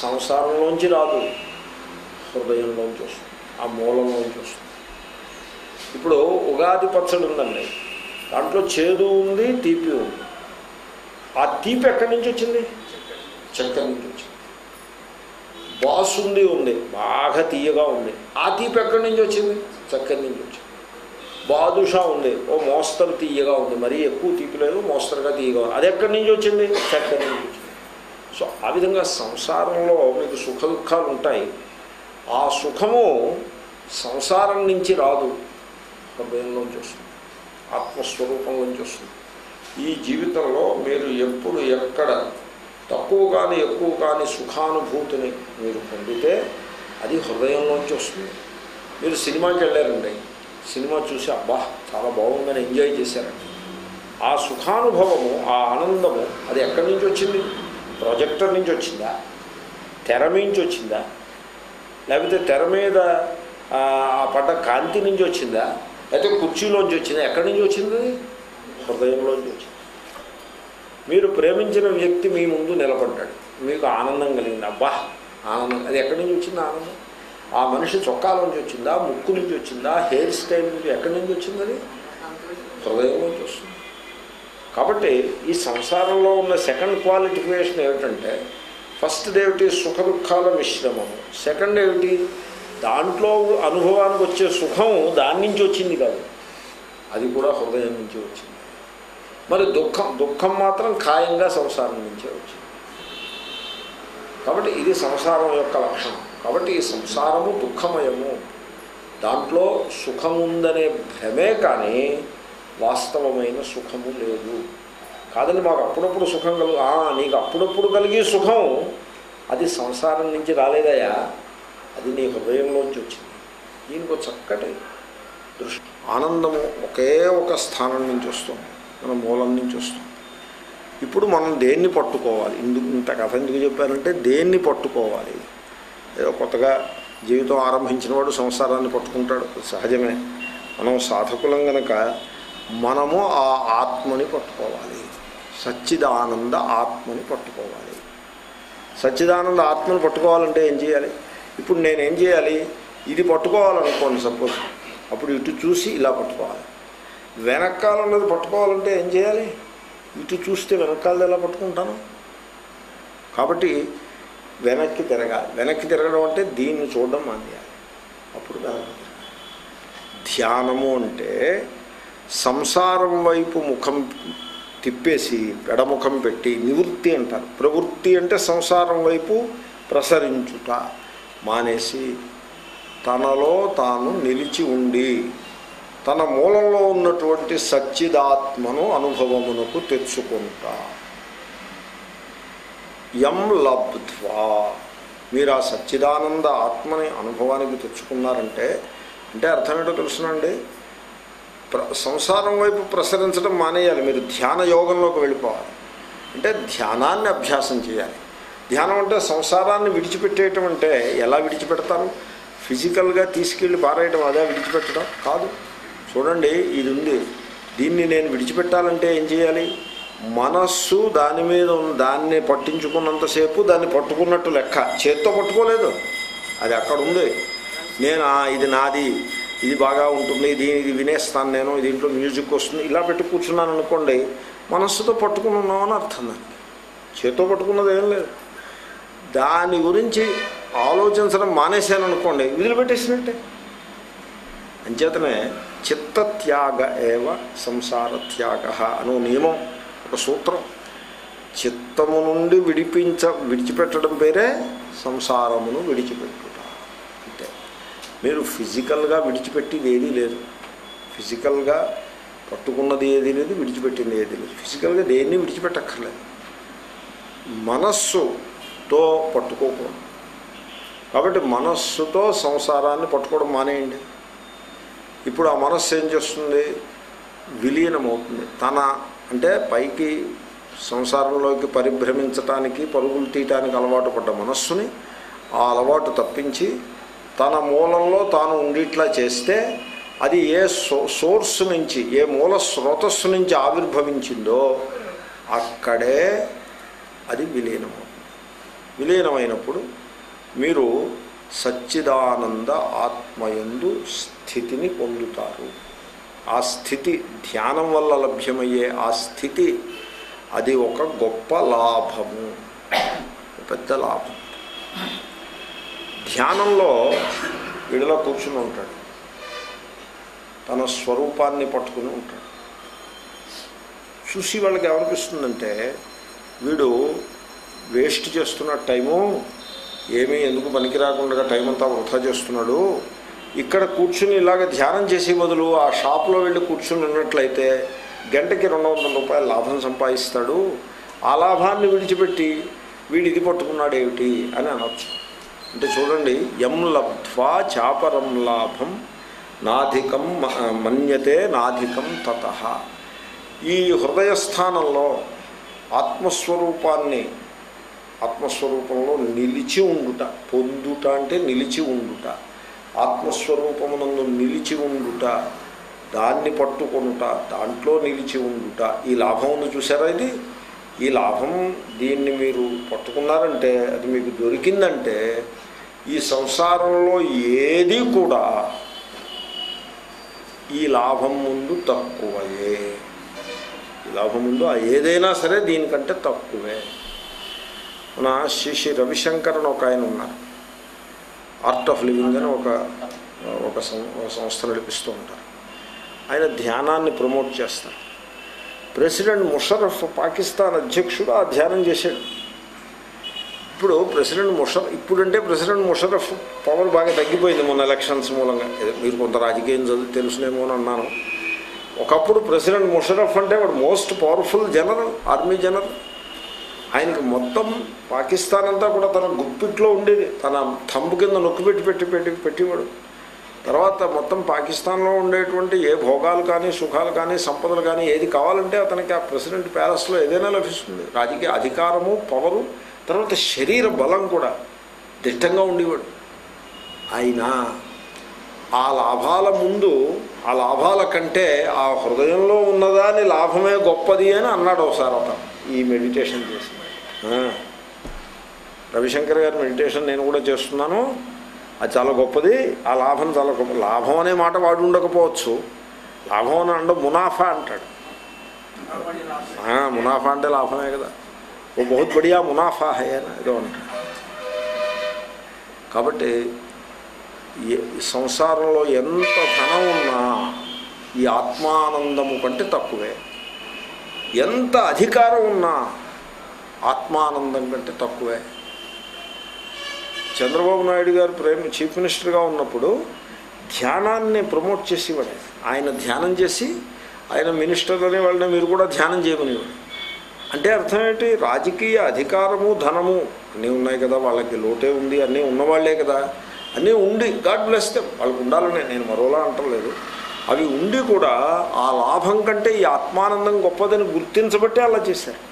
సంసారంలోంచి రాదు హృదయంలోంచి వస్తుంది ఆ మూలంలోంచి వస్తుంది ఇప్పుడు ఉగాది పచ్చడి ఉందండి దాంట్లో చేదు ఉంది తీపి ఉంది ఆ తీపి ఎక్కడి నుంచి వచ్చింది చక్కెర నుంచి వచ్చింది బాసుంది ఉంది బాగా తీయగా ఉంది ఆ తీపి ఎక్కడి నుంచి వచ్చింది చక్కెర నుంచి వచ్చింది బాదుషా ఉంది ఓ మోస్తరు తీయగా ఉంది మరీ ఎక్కువ తీపి లేదు మోస్తరుగా తీయగా ఉంది అది ఎక్కడి నుంచి వచ్చింది చక్కెర నుంచి వచ్చింది సో ఆ విధంగా సంసారంలో మీకు సుఖ దుఃఖాలు ఉంటాయి ఆ సుఖము సంసారం నుంచి రాదు హృదయంలోంచి వస్తుంది ఆత్మస్వరూపంలోంచి వస్తుంది ఈ జీవితంలో మీరు ఎప్పుడు ఎక్కడ తక్కువ కానీ ఎక్కువ కానీ సుఖానుభూతిని మీరు పొందితే అది హృదయంలోంచి వస్తుంది మీరు సినిమాకి వెళ్ళారండి సినిమా చూసి అబ్బా చాలా బాగుందని ఎంజాయ్ చేశారండి ఆ సుఖానుభవము ఆ ఆనందము అది ఎక్కడి నుంచి వచ్చింది ప్రొజెక్టర్ నుంచి వచ్చిందా తెర నుంచి వచ్చిందా లేకపోతే తెర మీద ఆ ఆ పడ్డ కాంతి నుంచి వచ్చిందా లేకపోతే కుర్చీలోంచి వచ్చిందా ఎక్కడి నుంచి వచ్చింది అది? హృదయంలోంచి వచ్చింది మీరు ప్రేమించిన వ్యక్తి మీ ముందు నిలబడ్డాడు మీకు ఆనందం కలిగింది అబ్బా ఆనందం అది ఎక్కడి నుంచి వచ్చింది ఆనందం ఆ మనిషి చొక్కాలోంచి వచ్చిందా ముక్కు నుంచి వచ్చిందా హెయిర్ స్టైల్ నుంచి ఎక్కడి నుంచి వచ్చింది అది హృదయంలోంచి వస్తుంది కాబట్టి ఈ సంసారంలో ఉన్న సెకండ్ క్వాలిఫికేషన్ ఏమిటంటే ఫస్ట్ ఏమిటి సుఖ దుఃఖాల మిశ్రమము సెకండ్ ఏమిటి దాంట్లో అనుభవానికి వచ్చే సుఖం దాని నుంచి వచ్చింది కాదు అది కూడా హృదయం నుంచి వచ్చింది మరి దుఃఖం దుఃఖం మాత్రం ఖాయంగా సంసారం నుంచే వచ్చింది కాబట్టి ఇది సంసారం యొక్క లక్షణం కాబట్టి ఈ సంసారము దుఃఖమయము దాంట్లో సుఖముందనే భ్రమే కానీ వాస్తవమైన సుఖము లేదు కాదండి మాకు అప్పుడప్పుడు సుఖం కలుగు ఆ, నీకు అప్పుడప్పుడు కలిగే సుఖం అది సంసారం నుంచి రాలేదయా అది నీ హృదయంలోంచి వచ్చింది దీనికి ఒక చక్కటి దృష్టి ఆనందము ఒకే ఒక స్థానం నుంచి వస్తుంది మన మూలం నుంచి వస్తుంది ఇప్పుడు మనం దేన్ని పట్టుకోవాలి ఇందుకు ఇంత కథ ఎందుకు చెప్పారంటే దేన్ని పట్టుకోవాలి ఏదో కొత్తగా జీవితం ఆరంభించిన వాడు సంసారాన్ని పట్టుకుంటాడు సహజమే మనం సాధకులం గనక మనము ఆ ఆత్మని పట్టుకోవాలి సచ్చిదానంద ఆత్మని పట్టుకోవాలి సచ్చిదానంద ఆత్మని పట్టుకోవాలంటే ఏం చేయాలి ఇప్పుడు నేనేం చేయాలి ఇది పట్టుకోవాలనుకోండి సపోజ్ అప్పుడు ఇటు చూసి ఇలా పట్టుకోవాలి వెనకాల ఉన్నది పట్టుకోవాలంటే ఏం చేయాలి ఇటు చూస్తే వెనకాలది ఎలా పట్టుకుంటాను కాబట్టి వెనక్కి తిరగాలి వెనక్కి తిరగడం అంటే దీన్ని చూడడం మానేయాలి అప్పుడు వెనక్కి తిరగాలి ధ్యానము అంటే సంసారం వైపు ముఖం తిప్పేసి పెడముఖం పెట్టి నివృత్తి అంటారు ప్రవృత్తి అంటే సంసారం వైపు ప్రసరించుట మానేసి తనలో తాను నిలిచి ఉండి తన మూలంలో ఉన్నటువంటి సచ్చిదాత్మను అనుభవమునకు తెచ్చుకుంటా యం లబ్ధ్వా మీరు ఆ సచ్చిదానంద ఆత్మని అనుభవానికి తెచ్చుకున్నారంటే అంటే అర్థం ఏంటో తెలుసునండి ప్ర సంసారం వైపు ప్రసరించడం మానేయాలి మీరు ధ్యాన యోగంలోకి వెళ్ళిపోవాలి అంటే ధ్యానాన్ని అభ్యాసం చేయాలి ధ్యానం అంటే సంసారాన్ని విడిచిపెట్టేయటం అంటే ఎలా విడిచిపెడతారు ఫిజికల్గా తీసుకెళ్ళి పారేయడం అదే విడిచిపెట్టడం కాదు చూడండి ఇది ఉంది దీన్ని నేను విడిచిపెట్టాలంటే ఏం చేయాలి మనస్సు దాని మీద ఉన్న దాన్ని పట్టించుకున్నంతసేపు దాన్ని పట్టుకున్నట్టు లెక్క చేత్తో పట్టుకోలేదు అది అక్కడ ఉంది నేను "ఆ, ఇది నాది ఇది బాగా ఉంటుంది ఇది ఇది వినేస్తాను నేను దీంట్లో మ్యూజిక్ వస్తుంది ఇలా పెట్టి కూర్చున్నాను అనుకోండి మనస్సుతో పట్టుకుని ఉన్నామని అర్థం దానికి చేత్తో పట్టుకున్నది ఏం లేదు దాని గురించి ఆలోచించడం మానేశాను అనుకోండి వదిలిపెట్టేసినట్టే అంచేతనే చిత్తత్యాగ ఏవ సంసార త్యాగ అను నియమం ఒక సూత్రం చిత్తము నుండి విడిపించ విడిచిపెట్టడం పేరే సంసారమును విడిచిపెట్టుట అంతే మీరు ఫిజికల్గా విడిచిపెట్టింది ఏదీ లేదు ఫిజికల్గా పట్టుకున్నది ఏదీ లేదు విడిచిపెట్టింది ఏదీ లేదు ఫిజికల్గా దేన్ని విడిచిపెట్టక్కర్లేదు మనస్సుతో పట్టుకోకూడదు కాబట్టి మనస్సుతో సంసారాన్ని పట్టుకోవడం మానేయండి ఇప్పుడు ఆ మనస్సు ఏం చేస్తుంది విలీనమవుతుంది తన అంటే పైకి సంసారంలోకి పరిభ్రమించటానికి పరుగులు తీయటానికి అలవాటు పడ్డ మనస్సుని ఆ అలవాటు తప్పించి తన మూలంలో తాను ఉండిట్లా చేస్తే అది ఏ సో సోర్స్ నుంచి ఏ మూల స్రోతస్సు నుంచి ఆవిర్భవించిందో అక్కడే అది విలీనమవుతుంది విలీనమైనప్పుడు మీరు సచ్చిదానంద ఆత్మయందు స్థితిని పొందుతారు ఆ స్థితి ధ్యానం వల్ల లభ్యమయ్యే ఆ స్థితి అది ఒక గొప్ప లాభము ఒక పెద్ద లాభం ధ్యానంలో విడల కూర్చుని ఉంటాడు తన స్వరూపాన్ని పట్టుకుని ఉంటాడు చూసి వాళ్ళకి ఏమనిపిస్తుందంటే వీడు వేస్ట్ చేస్తున్న టైము ఏమీ ఎందుకు పనికి రాకుండా టైం అంతా వృధా చేస్తున్నాడు ఇక్కడ కూర్చుని ఇలాగ ధ్యానం చేసే బదులు ఆ షాప్లో వెళ్ళి కూర్చుని ఉన్నట్లయితే గంటకి రెండు వందల రూపాయలు లాభం సంపాదిస్తాడు ఆ లాభాన్ని విడిచిపెట్టి వీడు ఇది పట్టుకున్నాడు ఏమిటి అని అనొచ్చు అంటే చూడండి ఎం లబ్ధ్వా చాపరం లాభం నాధికం మ- మన్యతే నాధికం తత ఈ హృదయస్థానంలో ఆత్మస్వరూపాన్ని ఆత్మస్వరూపంలో నిలిచి ఉండుట పొందుట అంటే నిలిచి ఉండుట ఆత్మస్వరూపమునందు నిలిచి ఉండుట దాన్ని పట్టుకొనుట దాంట్లో నిలిచి ఉండుట ఈ లాభం ఉంది చూసారా ఇది ఈ లాభం దీన్ని మీరు పట్టుకున్నారంటే అది మీకు దొరికిందంటే ఈ సంసారంలో ఏది కూడా ఈ లాభం ముందు తక్కువయే ఈ లాభం ముందు ఆ ఏదైనా సరే దీనికంటే తక్కువే మన శ్రీ శ్రీ రవిశంకర్ అని ఒక ఆయన ఉన్నారు ఆర్ట్ ఆఫ్ లివింగ్ అని ఒక ఒక సం- ఒక సంస్థ నడిపిస్తూ ఉంటారు ఆయన ధ్యానాన్ని ప్రమోట్ చేస్తారు ప్రెసిడెంట్ ముషరఫ్ పాకిస్తాన్ అధ్యక్షుడు ఆ ధ్యానం చేశాడు ఇప్పుడు ప్రెసిడెంట్ ముషరఫ్ ఇప్పుడంటే ప్రెసిడెంట్ ముషరఫ్ పవర్ బాగా తగ్గిపోయింది మొన్న ఎలక్షన్స్ మూలంగా ఏదో మీరు కొంత రాజకీయం చదువు తెలుసునేమో అని అన్నాను ఒకప్పుడు ప్రెసిడెంట్ ముషరఫ్ అంటే వాడు most powerful general army general ఆయనకి మొత్తం పాకిస్తాన్ అంతా కూడా తన గుప్పిట్లో ఉండేది తన థంబు కింద నొక్కి పెట్టి పెట్టి పెట్టి పెట్టేవాడు తర్వాత మొత్తం పాకిస్తాన్లో ఉండేటువంటి ఏ భోగాలు కానీ సుఖాలు కానీ సంపదలు కానీ ఏది కావాలంటే అతనికి ఆ ప్రెసిడెంట్ ప్యాలెస్లో ఏదైనా లభిస్తుంది రాజకీయ అధికారము పవరు తర్వాత శరీర బలం కూడా దిట్టంగా ఉండేవాడు అయినా ఆ లాభాల ముందు ఆ లాభాల కంటే ఆ హృదయంలో ఉన్నదాని లాభమే గొప్పది అని అన్నాడు ఒకసారి అతను ఈ మెడిటేషన్ చేసి ఆ. రవిశంకర్ గారి మెడిటేషన్ నేను కూడా చేస్తున్నాను అది చాలా గొప్పది ఆ లాభం చాలా గొప్ప లాభం అనే మాట వాడు ఉండకపోవచ్చు లాభం అని అండ మునాఫా అంటాడు ఆ, మునాఫా అంటే లాభమే కదా ఓ బహుత్ బడియా మునాఫా హై అని ఏదో అంటాడు కాబట్టి ఏ- ఈ సంసారంలో ఎంత ధనం ఉన్నా ఈ ఆత్మానందము కంటే తక్కువే ఎంత అధికారం ఉన్నా ఆత్మానందం కంటే తక్కువే చంద్రబాబు నాయుడు గారు ప్రేమ చీఫ్ మినిస్టర్గా ఉన్నప్పుడు ధ్యానాన్ని ప్రమోట్ చేసేవాడు ఆయన ధ్యానం చేసి ఆయన మినిస్టర్ అనే వాళ్ళని మీరు కూడా ధ్యానం చేయమనేవాడు అంటే అర్థం ఏంటి రాజకీయ అధికారము ధనము అన్నీ ఉన్నాయి కదా వాళ్ళకి లోటే ఉంది అన్నీ ఉన్నవాళ్లే కదా అన్నీ ఉండి గాడ్ బ్లెస్ దెమ్ వాళ్ళకు ఉండాలనే నేను మరోలా అంటలేదు అవి ఉండి కూడా ఆ లాభం కంటే ఈ ఆత్మానందం గొప్పదని గుర్తించబట్టే అలా చేశారు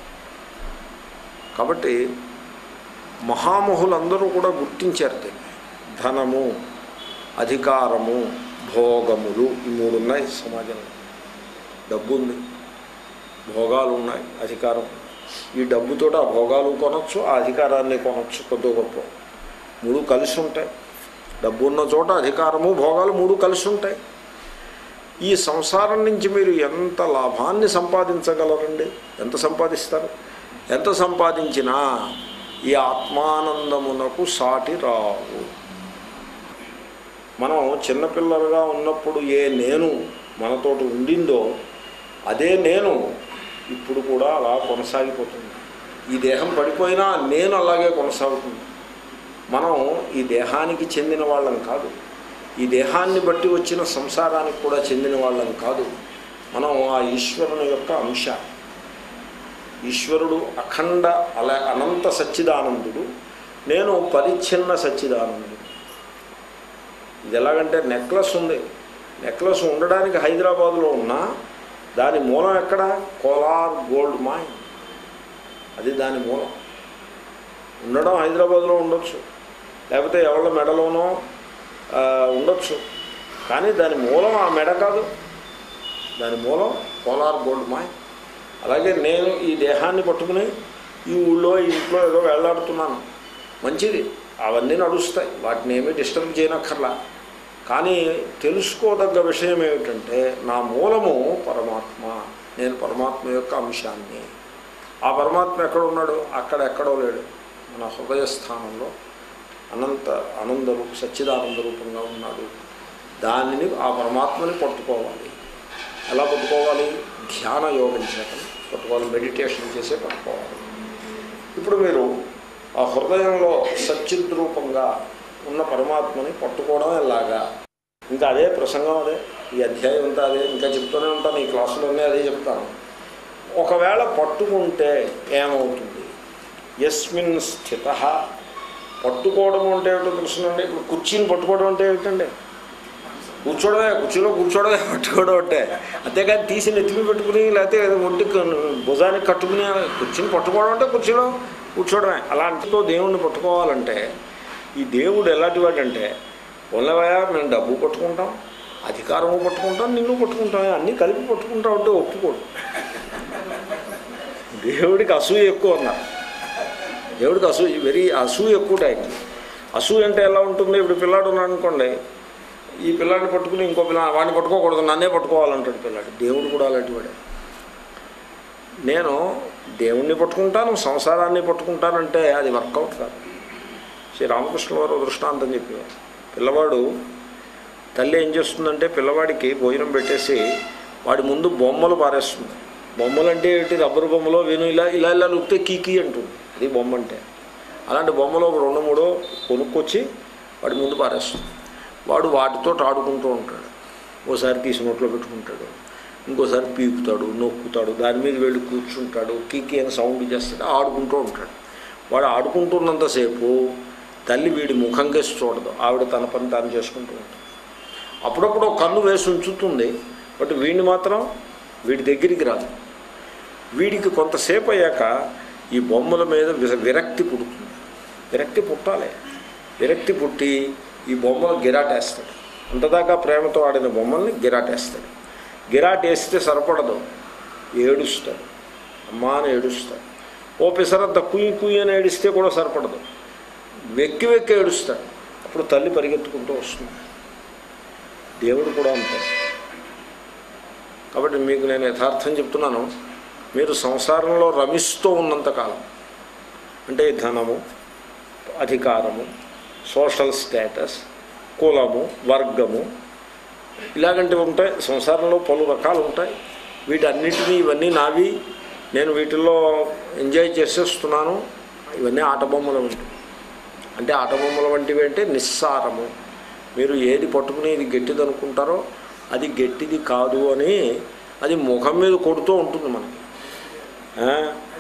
కాబట్టి మహామహులందరూ కూడా గుర్తించారు దీన్ని ధనము అధికారము భోగములు ఈ మూడు ఉన్నాయి సమాజంలో డబ్బు ఉంది భోగాలు ఉన్నాయి అధికారం ఈ డబ్బుతో ఆ భోగాలు కొనొచ్చు ఆ అధికారాన్ని కొనొచ్చు కొద్ది గొప్ప మూడు కలిసి ఉంటాయి డబ్బు ఉన్న చోట అధికారము భోగాలు మూడు కలిసి ఉంటాయి ఈ సంసారం నుంచి మీరు ఎంత లాభాన్ని సంపాదించగలరండి ఎంత సంపాదిస్తారు ఎంత సంపాదించినా ఈ ఆత్మానందమునకు సాటి రావు మనం చిన్నపిల్లలుగా ఉన్నప్పుడు ఏ నేను మనతోటి ఉండిందో అదే నేను ఇప్పుడు కూడా అలా కొనసాగిపోతుంది ఈ దేహం పడిపోయినా నేను అలాగే కొనసాగుతుంది మనం ఈ దేహానికి చెందిన వాళ్ళం కాదు ఈ దేహాన్ని బట్టి వచ్చిన సంసారానికి కూడా చెందిన వాళ్ళం కాదు మనం ఆ ఈశ్వరుని యొక్క అంశ ఈశ్వరుడు అఖండ అల అనంత సచ్చిదానందుడు నేను పరిచ్ఛిన్న సచ్చిదానందుడు ఇది ఎలాగంటే నెక్లెస్ ఉంది నెక్లెస్ ఉండడానికి హైదరాబాదులో ఉన్నా దాని మూలం ఎక్కడ కోలార్ గోల్డ్ మైన్ అది దాని మూలం ఉండడం హైదరాబాద్లో ఉండొచ్చు లేకపోతే ఎవరి మెడలోనో ఆ, ఉండొచ్చు కానీ దాని మూలం ఆ మెడ కాదు దాని మూలం కోలార్ గోల్డ్ మైన్ అలాగే నేను ఈ దేహాన్ని పట్టుకుని ఈ ఊళ్ళో ఈ ఇంట్లో ఏదో వెళ్ళాడుతున్నాను మంచిది అవన్నీ నడుస్తాయి వాటిని ఏమీ డిస్టర్బ్ చేయనక్కర్లా కానీ తెలుసుకోదగ్గ విషయం ఏమిటంటే నా మూలము పరమాత్మ నేను పరమాత్మ యొక్క అంశాన్ని ఆ పరమాత్మ ఎక్కడ ఉన్నాడు అక్కడ ఎక్కడో లేడు మన హృదయ స్థానంలో అనంత ఆనంద రూప సచ్చిదానంద రూపంగా ఉన్నాడు దానిని ఆ పరమాత్మని పట్టుకోవాలి ఎలా పట్టుకోవాలి ధ్యాన యోగం చేత పట్టుకోవాలి మెడిటేషన్ చేసే పట్టుకోవాలి ఇప్పుడు మీరు ఆ హృదయంలో సచ్చిద్ రూపంగా ఉన్న పరమాత్మని పట్టుకోవడం ఎలాగా ఇంకా అదే ప్రసంగం అదే ఈ అధ్యాయం అంతా అదే ఇంకా చెప్తూనే ఉంటాను ఈ క్లాసులోనే అదే చెప్తాను ఒకవేళ పట్టుకుంటే ఏమవుతుంది యస్మిన్ స్థిత పట్టుకోవడం అంటే ఏమిటో తెలుసునండి ఇప్పుడు కుర్చీని పట్టుకోవడం అంటే ఏమిటండి కూర్చోవడమే కుర్చీలో కూర్చోవడమే పట్టుకోవడం అంటే అంతేకాని తీసి నెత్తిమి పెట్టుకుని లేకపోతే ఒంటి భుజానికి కట్టుకుని కుర్చీని పట్టుకోవడం అంటే కుర్చీలో కూర్చోవడమే అలాంటితో దేవుణ్ణి పట్టుకోవాలంటే ఈ దేవుడు ఎలాంటి వాడంటే ఉన్నవయా మేము డబ్బు పట్టుకుంటాం అధికారము పట్టుకుంటాం నిన్ను పట్టుకుంటాం అన్నీ కలిపి పట్టుకుంటాం అంటే ఒప్పుకోడు దేవుడికి అసూయ ఎక్కువ అన్నారు దేవుడికి అసూయ వెరీ అసూయ ఎక్కువ టైం అసూయ అంటే ఎలా ఉంటుంది ఇప్పుడు పిల్లాడు ఉన్నాడు అనుకోండి ఈ పిల్లాడిని పట్టుకుని ఇంకో పిల్ల వాడిని పట్టుకోకూడదు నన్నే పట్టుకోవాలంటాడు పిల్లాడు దేవుడు కూడా అలాంటి వాడే నేను దేవుణ్ణి పట్టుకుంటాను సంసారాన్ని పట్టుకుంటానంటే అది వర్కౌట్ కాదు శ్రీ రామకృష్ణ వారు దృష్టాంతం చెప్పేవారు పిల్లవాడు తల్లి ఏం చేస్తుందంటే పిల్లవాడికి భోజనం పెట్టేసి వాడి ముందు బొమ్మలు పారేస్తుంది బొమ్మలు అంటే ఏంటి రబ్బరు బొమ్మలో విను ఇలా ఇలా ఇలా లుక్తే కీకీ అంటుంది అది బొమ్మ అంటే అలాంటి బొమ్మలో ఒక రెండు మూడో కొనుక్కొచ్చి వాడి ముందు పారేస్తుంది వాడు వాటితో ఆడుకుంటూ ఉంటాడు ఓసారి తీసి నోట్లో పెట్టుకుంటాడు ఇంకోసారి పీకుతాడు నొక్కుతాడు దాని మీద వెళ్ళి కూర్చుంటాడు కీకి అని సౌండ్ చేస్తాడు ఆడుకుంటూ ఉంటాడు వాడు ఆడుకుంటున్నంతసేపు తల్లి వీడి ముఖం కేసి చూడదు ఆవిడ తన పని తాను చేసుకుంటూ ఉంటుంది అప్పుడప్పుడు ఒక కన్ను వేసి ఉంచుతుంది బట్ వీడిని మాత్రం వీడి దగ్గరికి రాదు వీడికి కొంతసేపు అయ్యాక ఈ బొమ్మల మీద విర- విరక్తి పుడుతుంది విరక్తి పుట్టాలి విరక్తి పుట్టి ఈ బొమ్మలు గిరాటేస్తాడు అంతదాకా ప్రేమతో ఆడిన బొమ్మల్ని గిరాటేస్తాడు గిరాటేస్తే సరిపడదు ఏడుస్తాడు అమ్మా అని ఏడుస్తాడు ఓ పిసరంత కుయ్యి కుయ్యి అని ఏడిస్తే కూడా సరిపడదు వెక్కి వెక్కి ఏడుస్తాడు అప్పుడు తల్లి పరిగెత్తుకుంటూ వస్తుంది దేవుడు కూడా అంతే కాబట్టి మీకు నేను యథార్థం చెప్తున్నాను మీరు సంసారంలో రమిస్తూ ఉన్నంతకాలం అంటే ఈ ధనము అధికారము సోషల్ స్టేటస్ కులము వర్గము ఇలాగంటివి ఉంటాయి సంసారంలో పలు రకాలు ఉంటాయి వీటన్నిటినీ ఇవన్నీ నావి నేను వీటిల్లో ఎంజాయ్ చేసేస్తున్నాను ఇవన్నీ ఆటబొమ్మలు వంటివి అంటే ఆటబొమ్మల వంటివి అంటే నిస్సారము మీరు ఏది పట్టుకుని ఇది గట్టిది అనుకుంటారో అది గట్టిది కాదు అని అది ముఖం మీద కొడుతూ ఉంటుంది మనకి ఆ?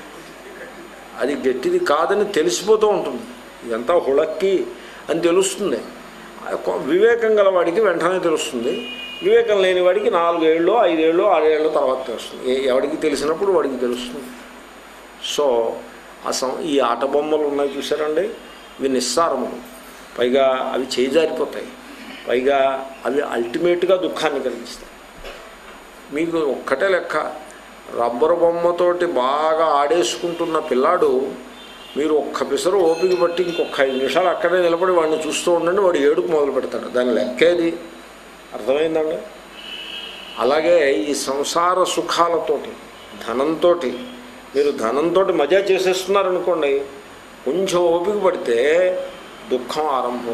అది గట్టిది కాదని తెలిసిపోతూ ఉంటుంది ఇదంతా హుళక్కి అని తెలుస్తుంది ఆ కొ- వివేకం గల వాడికి వెంటనే తెలుస్తుంది వివేకం లేని వాడికి నాలుగేళ్ళు ఐదేళ్ళు ఆరేళ్ళు తర్వాత తెలుస్తుంది ఏ- ఎవడికి తెలిసినప్పుడు వాడికి తెలుస్తుంది సో ఆ సం ఈ ఆట బొమ్మలు ఉన్నాయి చూసారండి ఇవి నిస్సారములు పైగా అవి చేజారిపోతాయి పైగా అవి అల్టిమేట్గా దుఃఖాన్ని కలిగిస్తాయి మీకు ఒక్కటే లెక్క రబ్బరు బొమ్మతోటి బాగా ఆడేసుకుంటున్న పిల్లాడు మీరు ఒక్క పిసరు ఓపిక బట్టి ఇంకొక ఐదు నిమిషాలు అక్కడే నిలబడి వాడిని చూస్తూ ఉండండి వాడు ఏడుకు మొదలు పెడతాడు దాని లెక్కేది అర్థమైందండి అలాగే ఈ సంసార సుఖాలతోటి ధనంతో మీరు ధనంతో మజా చేసేస్తున్నారనుకోండి కొంచెం ఓపిక పడితే దుఃఖం ఆరంభం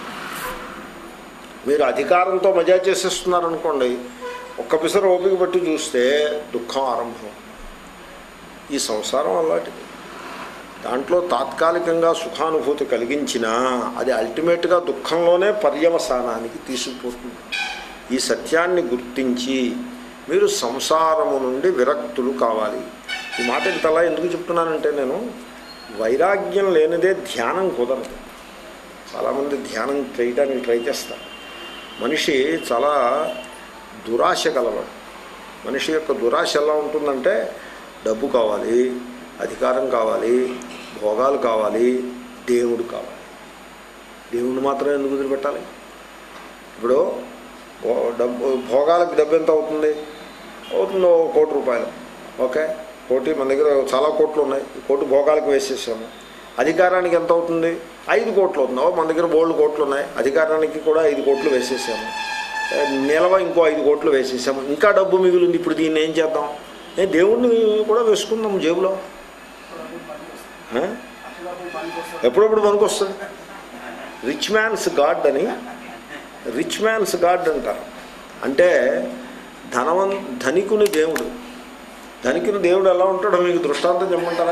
మీరు అధికారంతో మజా చేసేస్తున్నారనుకోండి ఒక్క పిసరు ఓపిక పట్టి చూస్తే దుఃఖం ఆరంభం ఈ సంసారం అలాంటిది దాంట్లో తాత్కాలికంగా సుఖానుభూతి కలిగించినా అది అల్టిమేట్గా దుఃఖంలోనే పర్యవసానానికి తీసుకుపోతుంది ఈ సత్యాన్ని గుర్తించి మీరు సంసారము నుండి విరక్తులు కావాలి ఈ మాట ఇంతలా ఎందుకు చెప్తున్నానంటే నేను వైరాగ్యం లేనిదే ధ్యానం కుదరదు చాలామంది ధ్యానం చేయడానికి ట్రై చేస్తారు మనిషి చాలా దురాశ గలవాడు మనిషి యొక్క దురాశ ఎలా ఉంటుందంటే డబ్బు కావాలి అధికారం కావాలి భోగాలు కావాలి దేవుడు కావాలి దేవుడిని మాత్రం ఎందుకు వదిలిపెట్టాలి ఇప్పుడు భో- డబ్బు భోగాలకు డబ్బు ఎంత అవుతుంది అవుతుందో ఓ కోటి రూపాయలు ఓకే కోటి మన దగ్గర చాలా కోట్లు ఉన్నాయి ఈ కోటి భోగాలకు వేసేసాము అధికారానికి ఎంత అవుతుంది ఐదు కోట్లు అవుతుంది ఓ, మన దగ్గర బోల్డ్ కోట్లు ఉన్నాయి అధికారానికి కూడా ఐదు కోట్లు వేసేసాము ఏ, నిలవ ఇంకో ఐదు కోట్లు వేసేసాము ఇంకా డబ్బు మిగిలింది ఇప్పుడు దీన్ని ఏం చేద్దాం ఏ దేవుణ్ణి కూడా వేసుకుందాం జేబులో ఆ? ఎప్పుడప్పుడు పనికొస్తుంది రిచ్ మ్యాన్స్ గాడ్ అని రిచ్ మ్యాన్స్ గాడ్ అంటారు అంటే ధనవన్ ధనికుని దేవుడు ధనికుని దేవుడు ఎలా ఉంటాడో మీకు దృష్టాంతం చెప్పమంటారా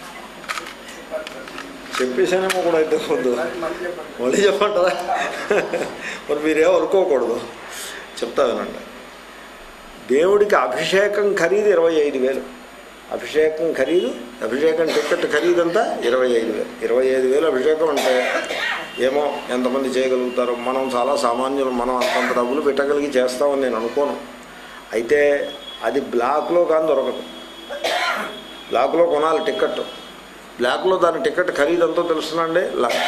చెప్పేసానేమో కూడా అయితే ముందు మళ్ళీ చెప్పంటారా మరి మీరేం అనుకోకూడదు చెప్తా వినండి దేవుడికి అభిషేకం ఖరీదు ఇరవై ఐదు వేలు అభిషేకం ఖరీదు అభిషేకం టికెట్ ఖరీదు అంతా ఇరవై ఐదు వేలు ఇరవై ఐదు వేలు అభిషేకం అంటే ఏమో ఎంతమంది చేయగలుగుతారో మనం చాలా సామాన్యులు మనం అంతంత డబ్బులు పెట్టగలిగి చేస్తామని నేను అనుకోను అయితే అది బ్లాక్లో కానీ దొరకదు బ్లాక్లో కొనాలి టికెట్ బ్లాక్లో దాని టికెట్ ఖరీదు ఎంతో తెలుసునండి లక్ష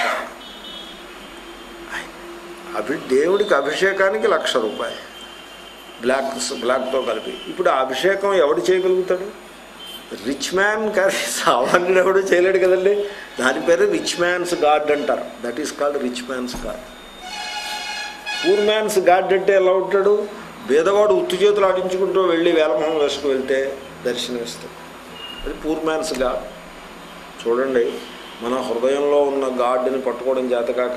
అభి దేవుడికి అభిషేకానికి లక్ష రూపాయలు బ్లాక్ బ్లాక్తో కలిపి ఇప్పుడు ఆ అభిషేకం ఎవడు చేయగలుగుతాడు రిచ్ మ్యాన్ కానీ సామాన్యుడు ఎవడు చేయలేడు కదండి దాని పేరు రిచ్ మ్యాన్స్ గాడ్ అంటారు that is called rich man's god poor man's god అంటే ఎలా ఉంటాడు బీదవాడు ఉత్తు చేతులు ఆడించుకుంటూ వెళ్ళి వేలమొహం వేసుకు వెళ్తే దర్శనమిస్తాడు అది పూర్ మ్యాన్స్ గాడ్ చూడండి మన హృదయంలో ఉన్న గాడ్ని పట్టుకోవడం చేతకాక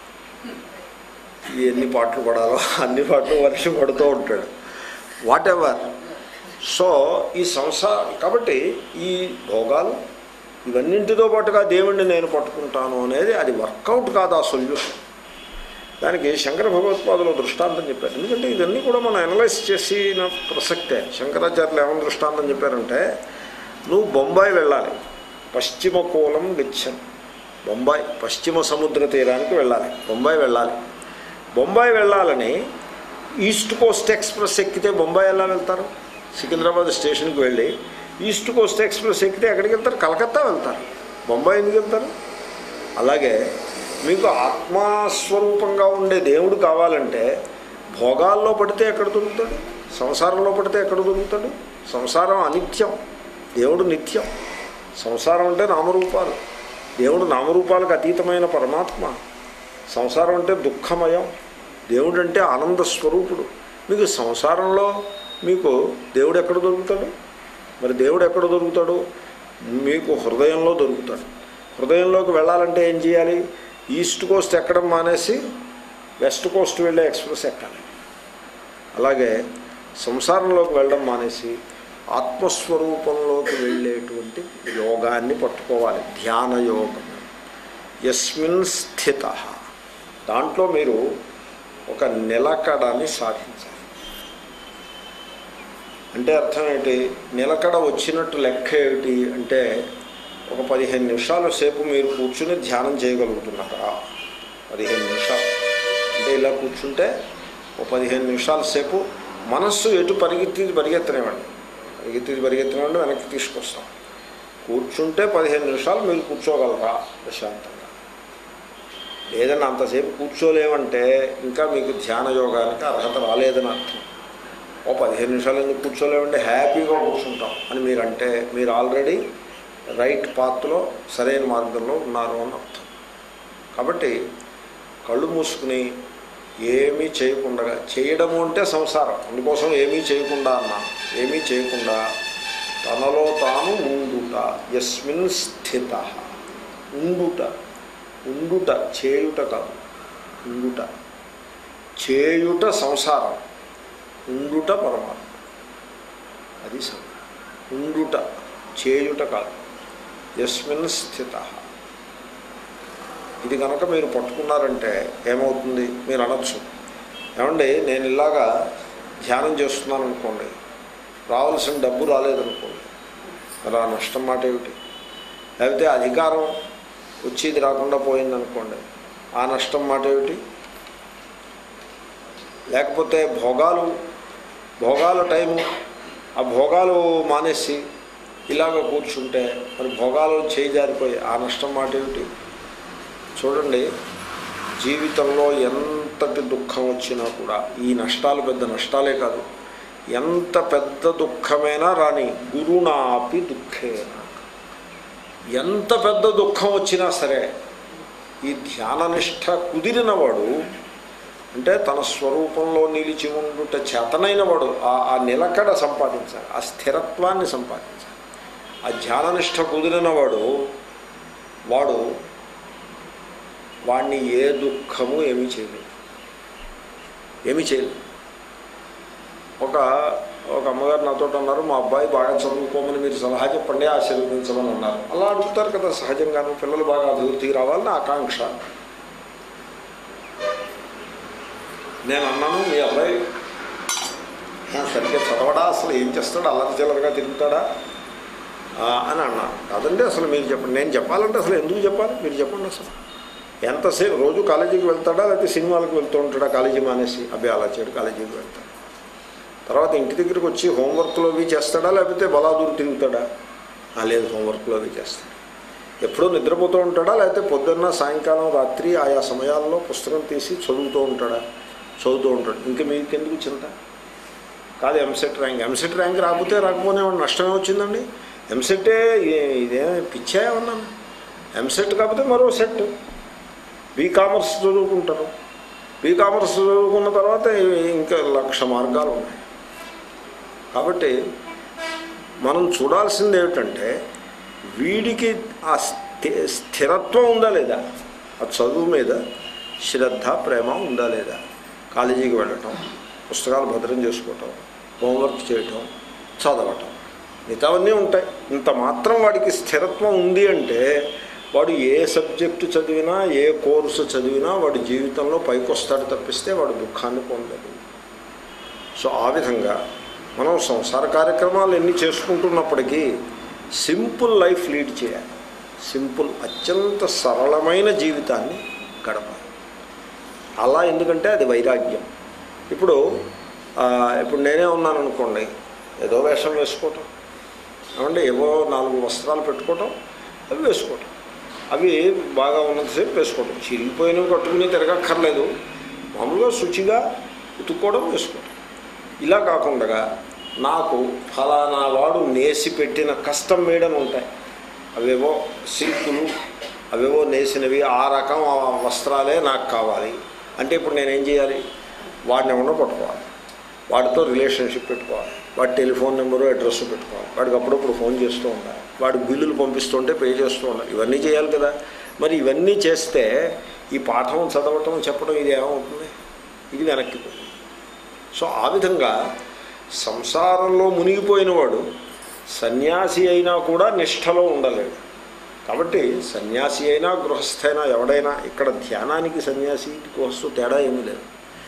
ఎన్ని పాటలు పడాలో అన్ని పాటలు వర్షం పడుతూ ఉంటాడు వాట్ ఎవర్ సో ఈ సంసారం కాబట్టి ఈ భోగాలు ఇవన్నింటితో పాటుగా దేవుణ్ణి నేను పట్టుకుంటాను అనేది అది వర్కౌట్ కాదు ఆ సొల్యూషన్ దానికి శంకర భగవత్పాదులు దృష్టాంతం చెప్పారు ఎందుకంటే ఇవన్నీ కూడా మనం అనలైజ్ చేసిన ప్రసక్తే శంకరాచార్యులు ఏమైనా దృష్టాంతం చెప్పారంటే నువ్వు బొంబాయి వెళ్ళాలి పశ్చిమ కూలం గచ్చన్ బొంబాయి పశ్చిమ సముద్ర తీరానికి వెళ్ళాలి బొంబాయి వెళ్ళాలి బొంబాయి వెళ్ళాలని ఈస్ట్ కోస్ట్ ఎక్స్ప్రెస్ ఎక్కితే బొంబాయి ఎలా వెళ్తారు సికింద్రాబాద్ స్టేషన్కి వెళ్ళి ఈస్ట్ కోస్ట్ ఎక్స్ప్రెస్ ఎక్కితే ఎక్కడికి వెళ్తారు కలకత్తా వెళ్తారు బొంబాయి ఎందుకు వెళ్తారు అలాగే మీకు ఆత్మస్వరూపంగా ఉండే దేవుడు కావాలంటే భోగాల్లో పడితే ఎక్కడ దొరుకుతాడు సంసారంలో పడితే ఎక్కడ దొరుకుతాడు సంసారం అనిత్యం దేవుడు నిత్యం సంసారం అంటే నామరూపాలు దేవుడు నామరూపాలకు అతీతమైన పరమాత్మ సంసారం అంటే దుఃఖమయం దేవుడు అంటే ఆనంద స్వరూపుడు మీకు సంసారంలో మీకు దేవుడు ఎక్కడ దొరుకుతాడు మరి దేవుడు ఎక్కడ దొరుకుతాడు మీకు హృదయంలో దొరుకుతాడు హృదయంలోకి వెళ్ళాలంటే ఏం చేయాలి ఈస్ట్ కోస్ట్ ఎక్కడం మానేసి వెస్ట్ కోస్ట్ వెళ్ళే ఎక్స్ప్రెస్ ఎక్కాలి అలాగే సంసారంలోకి వెళ్ళడం మానేసి ఆత్మస్వరూపంలోకి వెళ్ళేటువంటి యోగాన్ని పట్టుకోవాలి ధ్యాన యోగం యస్మిన్ స్థిత దాంట్లో మీరు ఒక నిలకడని సాధించాలి అంటే అర్థం ఏంటి నిలకడ వచ్చినట్టు లెక్క ఏమిటి అంటే ఒక పదిహేను నిమిషాల సేపు మీరు కూర్చుని ధ్యానం చేయగలుగుతున్నారా పదిహేను నిమిషాలు అంటే ఇలా కూర్చుంటే ఒక పదిహేను నిమిషాల సేపు మనస్సు ఎటు పరిగెత్తి పరిగెత్తనివ్వండి పరిగెత్తి పరిగెత్తనివ్వండి వెనక్కి తీసుకొస్తాం కూర్చుంటే పదిహేను నిమిషాలు మీరు కూర్చోగలరా ప్రశాంతంగా లేదని అంతసేపు కూర్చోలేమంటే ఇంకా మీకు ధ్యాన యోగానికి అర్హత రాలేదని అర్థం ఓ పదిహేను నిమిషాలు ఎందుకు కూర్చోలేమంటే హ్యాపీగా కూర్చుంటాం అని మీరంటే మీరు ఆల్రెడీ రైట్ పాత్లో సరైన మార్గంలో ఉన్నారు అని అర్థం కాబట్టి కళ్ళు మూసుకుని ఏమీ చేయకుండా చేయడము అంటే సంసారం అందుకోసం ఏమీ చేయకుండా అన్నా ఏమీ చేయకుండా తనలో తాను ఉండుట యస్మిన్ స్థిత ఉండుట ఉండుట చేయుట కాదు ఉండుట చేయుట సంసారం ఉండుట పరమాత్మ అది సం ఉండుట చేయుట కాదు యస్మిన్ స్థిత ఇది కనుక మీరు పట్టుకున్నారంటే ఏమవుతుంది మీరు అనొచ్చు ఏమండి నేను ఇలాగా ధ్యానం చేస్తున్నాను అనుకోండి రావాల్సిన డబ్బు రాలేదనుకోండి మరి ఆ నష్టం మాట ఏమిటి లేకపోతే అధికారం వచ్చేది రాకుండా పోయిందనుకోండి ఆ నష్టం మాట ఏమిటి లేకపోతే భోగాలు భోగాల టైము ఆ భోగాలు మానేసి ఇలాగ కూర్చుంటే మరి భోగాలు చేయి జారిపోయి ఆ నష్టం మాట ఏమిటి చూడండి జీవితంలో ఎంతటి దుఃఖం వచ్చినా కూడా ఈ నష్టాలు పెద్ద నష్టాలే కాదు ఎంత పెద్ద దుఃఖమైనా రాని గురుణాపి దుఃఖేన ఎంత పెద్ద దుఃఖం వచ్చినా సరే ఈ ధ్యాననిష్ట కుదిరినవాడు అంటే తన స్వరూపంలో నిలిచి ఉండుట చేతనైన వాడు ఆ ఆ నిలకడ సంపాదించాలి ఆ స్థిరత్వాన్ని సంపాదించాలి ఆ ధ్యాననిష్ట కుదిరినవాడు వాడు వాడిని ఏ దుఃఖము ఏమీ చేయలేదు ఏమీ చేయలేదు ఒక ఒక అమ్మగారు నాతో అన్నారు మా అబ్బాయి బాగా చదువుకోమని మీరు సలహా చెప్పండి ఆశీర్వదించమని అన్నారు అలా అడుగుతారు కదా సహజంగాను పిల్లలు బాగా అభివృద్ధికి రావాలని ఆకాంక్ష నేను అన్నాను మీ అబ్బాయి "ఆ, సరిగ్గా చదవడా అసలు ఏం చేస్తాడు అల్లరి చిల్లరగా తిరుగుతాడా ఆ, అని అన్నాను కాదండి అసలు మీరు చెప్పండి నేను చెప్పాలంటే అసలు ఎందుకు చెప్పాలి మీరు చెప్పండి అసలు ఎంతసేపు రోజు కాలేజీకి వెళ్తాడా లేకపోతే సినిమాలకు వెళ్తూ ఉంటాడా కాలేజీ మానేసి అబ్బాయి అలా చేయడు కాలేజీకి వెళ్తాడు తర్వాత ఇంటి దగ్గరికి వచ్చి హోంవర్క్లో అవి చేస్తాడా లేకపోతే బలాదూరు తిరుగుతాడా "ఆ, లేదు హోంవర్క్లో అవి చేస్తాడు ఎప్పుడూ నిద్రపోతూ ఉంటాడా లేకపోతే పొద్దున్న సాయంకాలం రాత్రి ఆయా సమయాల్లో పుస్తకం తీసి చదువుతూ ఉంటాడా చదువుతూ ఉంటాడు ఇంకా మీకు ఎందుకు చింత కాదు ఎంసెట్ ర్యాంక్ ఎంసెట్ ర్యాంక్ రాకపోతే రాకపోతే నష్టమే వచ్చిందండి ఎంసెట్టే ఇదే పిచ్చా ఉన్నాను ఎంసెట్ కాకపోతే మరో సెట్ బీ కామర్స్ చదువుకుంటారు బీ కామర్స్ చదువుకున్న తర్వాత ఇంకా లక్ష మార్గాలు ఉన్నాయి కాబట్టి మనం చూడాల్సింది ఏమిటంటే వీడికి ఆ స్థి స్థిరత్వం ఉందా లేదా ఆ చదువు మీద శ్రద్ధ ప్రేమ ఉందా లేదా కాలేజీకి వెళ్ళటం పుస్తకాలు భద్రం చేసుకోవటం హోంవర్క్ చేయటం చదవటం మిగతావన్నీ ఉంటాయి ఇంత మాత్రం వాడికి స్థిరత్వం ఉంది అంటే వాడు ఏ సబ్జెక్టు చదివినా ఏ కోర్సు చదివినా వాడి జీవితంలో పైకి వస్తాడు తప్పిస్తే వాడు దుఃఖాన్ని పొందడు సో ఆ విధంగా మనం సంసార కార్యక్రమాలు ఎన్ని చేసుకుంటున్నప్పటికీ సింపుల్ లైఫ్ లీడ్ చేయాలి సింపుల్ అత్యంత సరళమైన జీవితాన్ని గడపాలి అలా ఎందుకంటే అది వైరాగ్యం ఇప్పుడు ఆ, ఇప్పుడు నేనే ఉన్నాను అనుకోండి ఏదో వేషం వేసుకోవటం ఏమంటే ఏవో నాలుగు వస్త్రాలు పెట్టుకోవటం అవి వేసుకోవటం అవి బాగా ఉన్నంతసేపు వేసుకోవటం చిరిగిపోయినవి కట్టుకుని తిరగక్కర్లేదు మామూలుగా శుచిగా ఉతుక్కోవడం వేసుకోవటం ఇలా కాకుండా నాకు ఫలానా వాడు నేసి పెట్టిన కష్టం మేడని ఉంటాయి అవేవో సిల్కులు అవేవో నేసినవి ఆ రకం ఆ వస్త్రాలే నాకు కావాలి అంటే ఇప్పుడు నేనేం చేయాలి వాడిని ఏమన్నా పట్టుకోవాలి వాడితో రిలేషన్షిప్ పెట్టుకోవాలి వాడి టెలిఫోన్ నెంబరు అడ్రస్ పెట్టుకోవాలి వాడికి అప్పుడప్పుడు ఫోన్ చేస్తూ ఉండాలి వాడి బిల్లులు పంపిస్తుంటే పే చేస్తూ ఉండాలి ఇవన్నీ చేయాలి కదా మరి ఇవన్నీ చేస్తే ఈ పాఠం చదవటం చెప్పడం ఇది ఏమవుతుంది ఇది వెనక్కి పోతుంది సో ఆ విధంగా సంసారంలో మునిగిపోయిన వాడు సన్యాసి అయినా కూడా నిష్ఠలో ఉండలేడు కాబట్టి సన్యాసి అయినా గృహస్థ అయినా ఎవడైనా ఇక్కడ ధ్యానానికి సన్యాసి గృహస్థు తేడా ఏమీ లేదు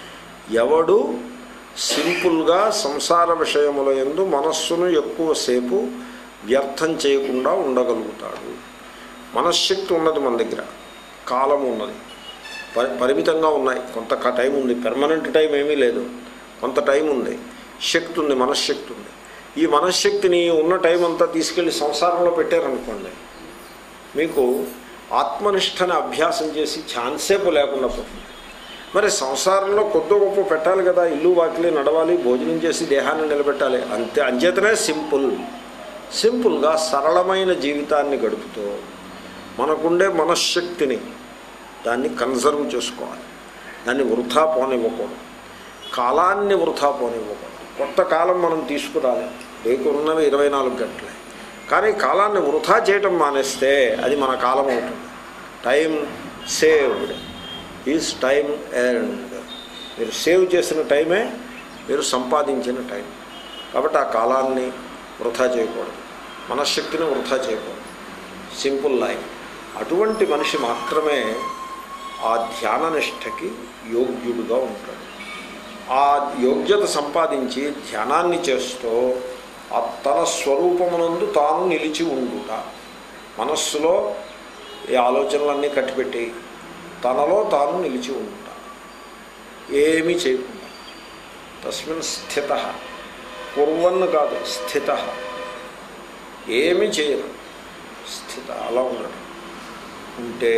ఎవడు సింపుల్గా సంసార విషయముల ఎందు మనస్సును ఎక్కువసేపు వ్యర్థం చేయకుండా ఉండగలుగుతాడు మనశ్శక్తి ఉన్నది మన దగ్గర కాలం ఉన్నది పరి పరిమితంగా ఉన్నాయి కొంత క- టైం ఉంది పెర్మనెంట్ టైం ఏమీ లేదు కొంత టైం ఉంది శక్తి ఉంది మనశ్శక్తి ఉంది ఈ మనశ్శక్తిని ఉన్న టైం అంతా తీసుకెళ్ళి సంసారంలో పెట్టారనుకోండి మీకు ఆత్మనిష్టని అభ్యాసం చేసి ఛాన్సేపు లేకుండా పోతుంది మరి సంసారంలో కొద్ది గొప్ప పెట్టాలి కదా ఇల్లు వాకిలి నడవాలి భోజనం చేసి దేహాన్ని నిలబెట్టాలి అంతే అంచేతనే సింపుల్ సింపుల్గా సరళమైన జీవితాన్ని గడుపుతూ మనకుండే మనశ్శక్తిని దాన్ని కన్సర్వ్ చేసుకోవాలి దాన్ని వృధా పోనివ్వకూడదు కాలాన్ని వృధా పోనివ్వకూడదు కొత్త కాలం మనం తీసుకురాలి రేపు ఉన్నవి ఇరవై నాలుగు గంటలే కానీ కాలాన్ని వృధా చేయటం మానేస్తే అది మన కాలం అవుతుంది time saved is time earned మీరు సేవ్ చేసిన టైమే మీరు సంపాదించిన టైం కాబట్టి ఆ కాలాన్ని వృధా చేయకూడదు మనశ్శక్తిని వృధా చేయకూడదు సింపుల్ లైఫ్ అటువంటి మనిషి మాత్రమే ఆ ధ్యాన నిష్టకి యోగ్యుడుగా ఉంటాడు ఆ యోగ్యత సంపాదించి ధ్యానాన్ని చేస్తూ ఆ తన స్వరూపమునందు తాను నిలిచి ఉండుట మనస్సులో ఈ ఆలోచనలన్నీ కట్టిపెట్టి తనలో తాను నిలిచి ఉండుట ఏమీ చేయకుండా తస్మిన్ స్థిత కుర్వన్ కాదు స్థిత ఏమీ చేయరు స్థిత అలా ఉండడం ఉంటే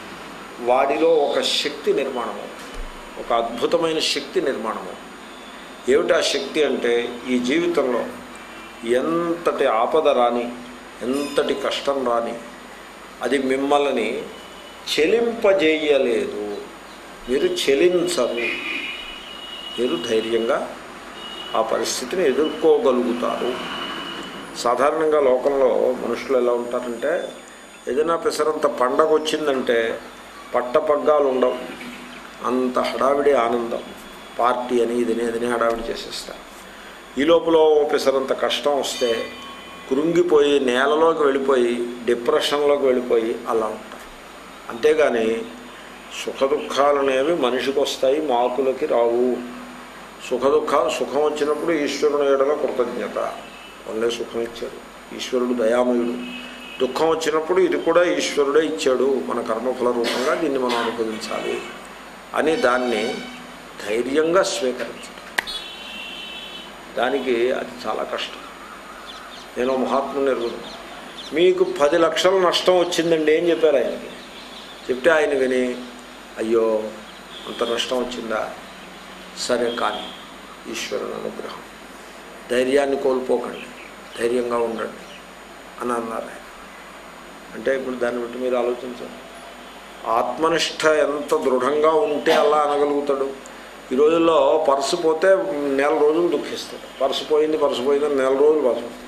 వాడిలో ఒక శక్తి నిర్మాణము ఒక అద్భుతమైన శక్తి నిర్మాణము ఏమిటి ఆ శక్తి అంటే ఈ జీవితంలో ఎంతటి ఆపద రాని ఎంతటి కష్టం రాని అది మిమ్మల్ని చెలింపజేయలేదు మీరు చెలించరు మీరు ధైర్యంగా ఆ పరిస్థితిని ఎదుర్కోగలుగుతారు సాధారణంగా లోకంలో మనుషులు ఎలా ఉంటారంటే ఏదైనా పెసరంత పండగ వచ్చిందంటే పట్టపగ్గాలు ఉండవు అంత హడావిడి ఆనందం పార్టీ అని ఇదని అదని హడావిడి చేసేస్తారు ఈ లోపల ఓ పెసరంత కష్టం వస్తే కృంగిపోయి నేలలోకి వెళ్ళిపోయి డిప్రెషన్లోకి వెళ్ళిపోయి అలా ఉంటారు అంతేగాని సుఖ దుఃఖాలు అనేవి మనిషికి వస్తాయి మాకులకి రావు సుఖ దుఃఖాలు సుఖం వచ్చినప్పుడు ఈశ్వరుని ఏడలో కృతజ్ఞత వల్లే సుఖం ఇచ్చాడు ఈశ్వరుడు దయామయుడు దుఃఖం వచ్చినప్పుడు ఇది కూడా ఈశ్వరుడే ఇచ్చాడు మన కర్మఫల రూపంగా దీన్ని మనం అనుభవించాలి అని దాన్ని ధైర్యంగా స్వీకరించడం దానికి అది చాలా కష్టం నేను మహాత్ముని ఎరుగును మీకు పది లక్షల నష్టం వచ్చిందండి ఏం చెప్పారు ఆయనకి చెప్తే ఆయన విని అయ్యో అంత నష్టం వచ్చిందా సరే కానీ ఈశ్వరుని అనుగ్రహం ధైర్యాన్ని కోల్పోకండి ధైర్యంగా ఉండండి అని అన్నారు ఆయన అంటే ఇప్పుడు దాన్ని బట్టి మీరు ఆలోచించండి ఆత్మనిష్ట ఎంత దృఢంగా ఉంటే అలా అనగలుగుతాడు ఈ రోజుల్లో పర్సు పోతే నెల రోజులు దుఃఖిస్తాడు పర్సు పోయింది పర్సు పోయిందని నెల రోజులు బాధపడతాడు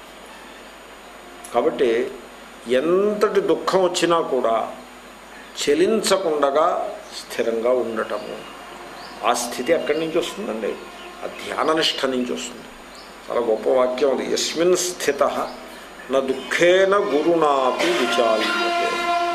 కాబట్టి ఎంతటి దుఃఖం వచ్చినా కూడా చెలించకుండగా స్థిరంగా ఉండటము ఆ స్థితి ఎక్కడి నుంచి వస్తుందండి ఆ ధ్యాననిష్ట నుంచి వస్తుంది చాలా గొప్ప వాక్యం అది యస్మిన్ స్థిత నా దుఃఖేన గురునాపి విచాల్యతే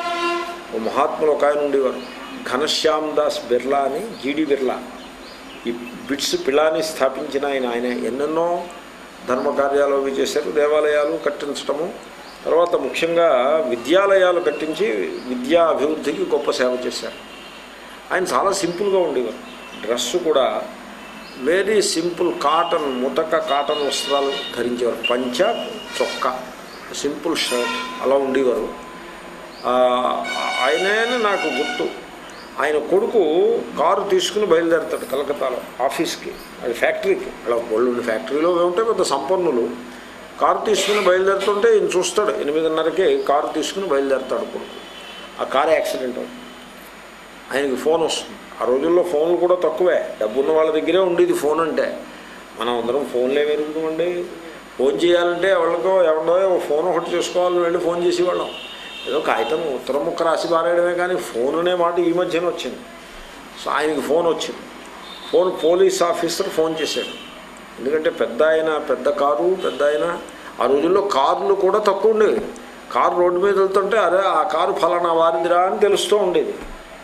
ఓ మహాత్ములు ఒక ఆయన ఉండేవారు ఘనశ్యామ్ దాస్ బిర్లా అని జీడి బిర్లా ఈ బిట్స్ పిల్లాని స్థాపించిన ఆయన ఆయన ఎన్నెన్నో ధర్మకార్యాలు అవి చేశారు దేవాలయాలు కట్టించటము తర్వాత ముఖ్యంగా విద్యాలయాలు కట్టించి విద్యా అభివృద్ధికి గొప్ప సేవ చేశారు ఆయన చాలా సింపుల్గా ఉండేవారు డ్రెస్సు కూడా వెరీ సింపుల్ కాటన్ ముతక కాటన్ వస్త్రాలు ధరించేవారు పంచ చొక్కా సింపుల్ షర్ట్ అలా ఉండేవారు ఆ, ఆయనే నాకు గుర్తు ఆయన కొడుకు కారు తీసుకుని బయలుదేరుతాడు కలకత్తాలో ఆఫీస్కి అది ఫ్యాక్టరీకి అలా ఒళ్ళు ఫ్యాక్టరీలో ఉంటే పెద్ద సంపన్నులు కారు తీసుకుని బయలుదేరుతుంటే ఈయన చూస్తాడు ఎనిమిదిన్నరకి కారు తీసుకుని బయలుదేరుతాడు కొడుకు ఆ కారు యాక్సిడెంట్ అవుతుంది ఆయనకి ఫోన్ వస్తుంది ఆ రోజుల్లో ఫోన్లు కూడా తక్కువే డబ్బున్న వాళ్ళ దగ్గరే ఉండేది ఫోన్ అంటే మనం అందరం ఫోన్లే వెరుగుతామండి ఫోన్ చేయాలంటే ఎవరికో ఎవరిదో ఓ ఫోన్ ఒకటి చేసుకోవాలని వెళ్ళి ఫోన్ చేసేవాళ్ళం ఏదో కాగితం ఉత్తరం ముక్క రాసి పారేయడమే కానీ ఫోన్ అనే మాట ఈ మధ్యన వచ్చింది సో ఆయనకి ఫోన్ వచ్చింది ఫోన్ పోలీస్ ఆఫీసర్ ఫోన్ చేశాడు ఎందుకంటే పెద్ద ఆయన పెద్ద కారు పెద్ద ఆయన ఆ రోజుల్లో కార్లు కూడా తక్కువ ఉండేవి కారు రోడ్డు మీద వెళ్తుంటే అరే ఆ కారు ఫలానా వారిదిరా అని తెలుస్తూ ఉండేది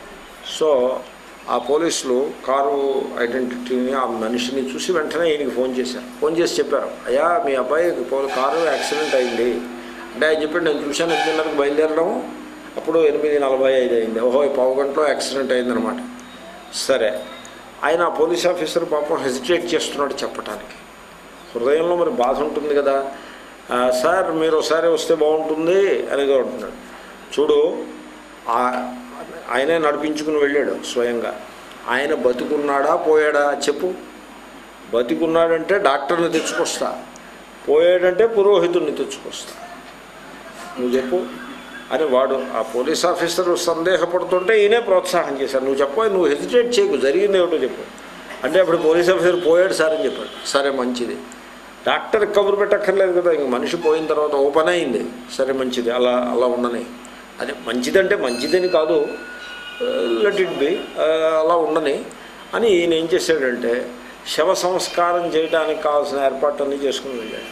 సో ఆ పోలీసులు కారు ఐడెంటిటీని ఆ మనిషిని చూసి వెంటనే ఈయనకి ఫోన్ చేశారు ఫోన్ చేసి చెప్పారు అయ్యా మీ అబ్బాయి పో- కారు యాక్సిడెంట్ అయింది అంటే ఆయన చెప్పాడు నేను చూశాను ఎనిమిదిన్నరకు బయలుదేరడం అప్పుడు ఎనిమిది నలభై ఐదు అయింది ఓహో ఈ పావు గంటలో యాక్సిడెంట్ అయిందనమాట సరే ఆయన ఆ పోలీస్ ఆఫీసర్ పాపం హెసిటేట్ చేస్తున్నాడు చెప్పటానికి హృదయంలో మరి బాధ ఉంటుంది కదా "ఆ, సార్ మీరు ఒకసారి వస్తే బాగుంటుంది అనేది అంటున్నాడు చూడు ఆ- ఆయనే నడిపించుకుని వెళ్ళాడు స్వయంగా ఆయన బతుకున్నాడా పోయాడా చెప్పు బతికున్నాడంటే డాక్టర్ని తెచ్చుకొస్తా పోయాడంటే పురోహితుడిని తెచ్చుకొస్తా నువ్వు చెప్పు అని వాడు ఆ పోలీస్ ఆఫీసర్ సందేహపడుతుంటే ఈయనే ప్రోత్సాహం చేశారు నువ్వు చెప్పు నువ్వు హెసిటేట్ చేయకు జరిగింది ఏమిటో చెప్పు అంటే అప్పుడు పోలీస్ ఆఫీసర్ పోయాడు సార్ అని చెప్పాడు సరే మంచిది డాక్టర్ కబురు పెట్టక్కర్లేదు కదా ఇంక మనిషి పోయిన తర్వాత ఓ పని అయింది సరే మంచిది అలా అలా ఉండని అదే మంచిదంటే మంచిదని కాదు లెట్ ఇట్ బి అలా ఉండని అని ఈయన ఏం చేశాడంటే శవ సంస్కారం చేయడానికి కావాల్సిన ఏర్పాట్లన్నీ చేసుకుని వెళ్ళాడు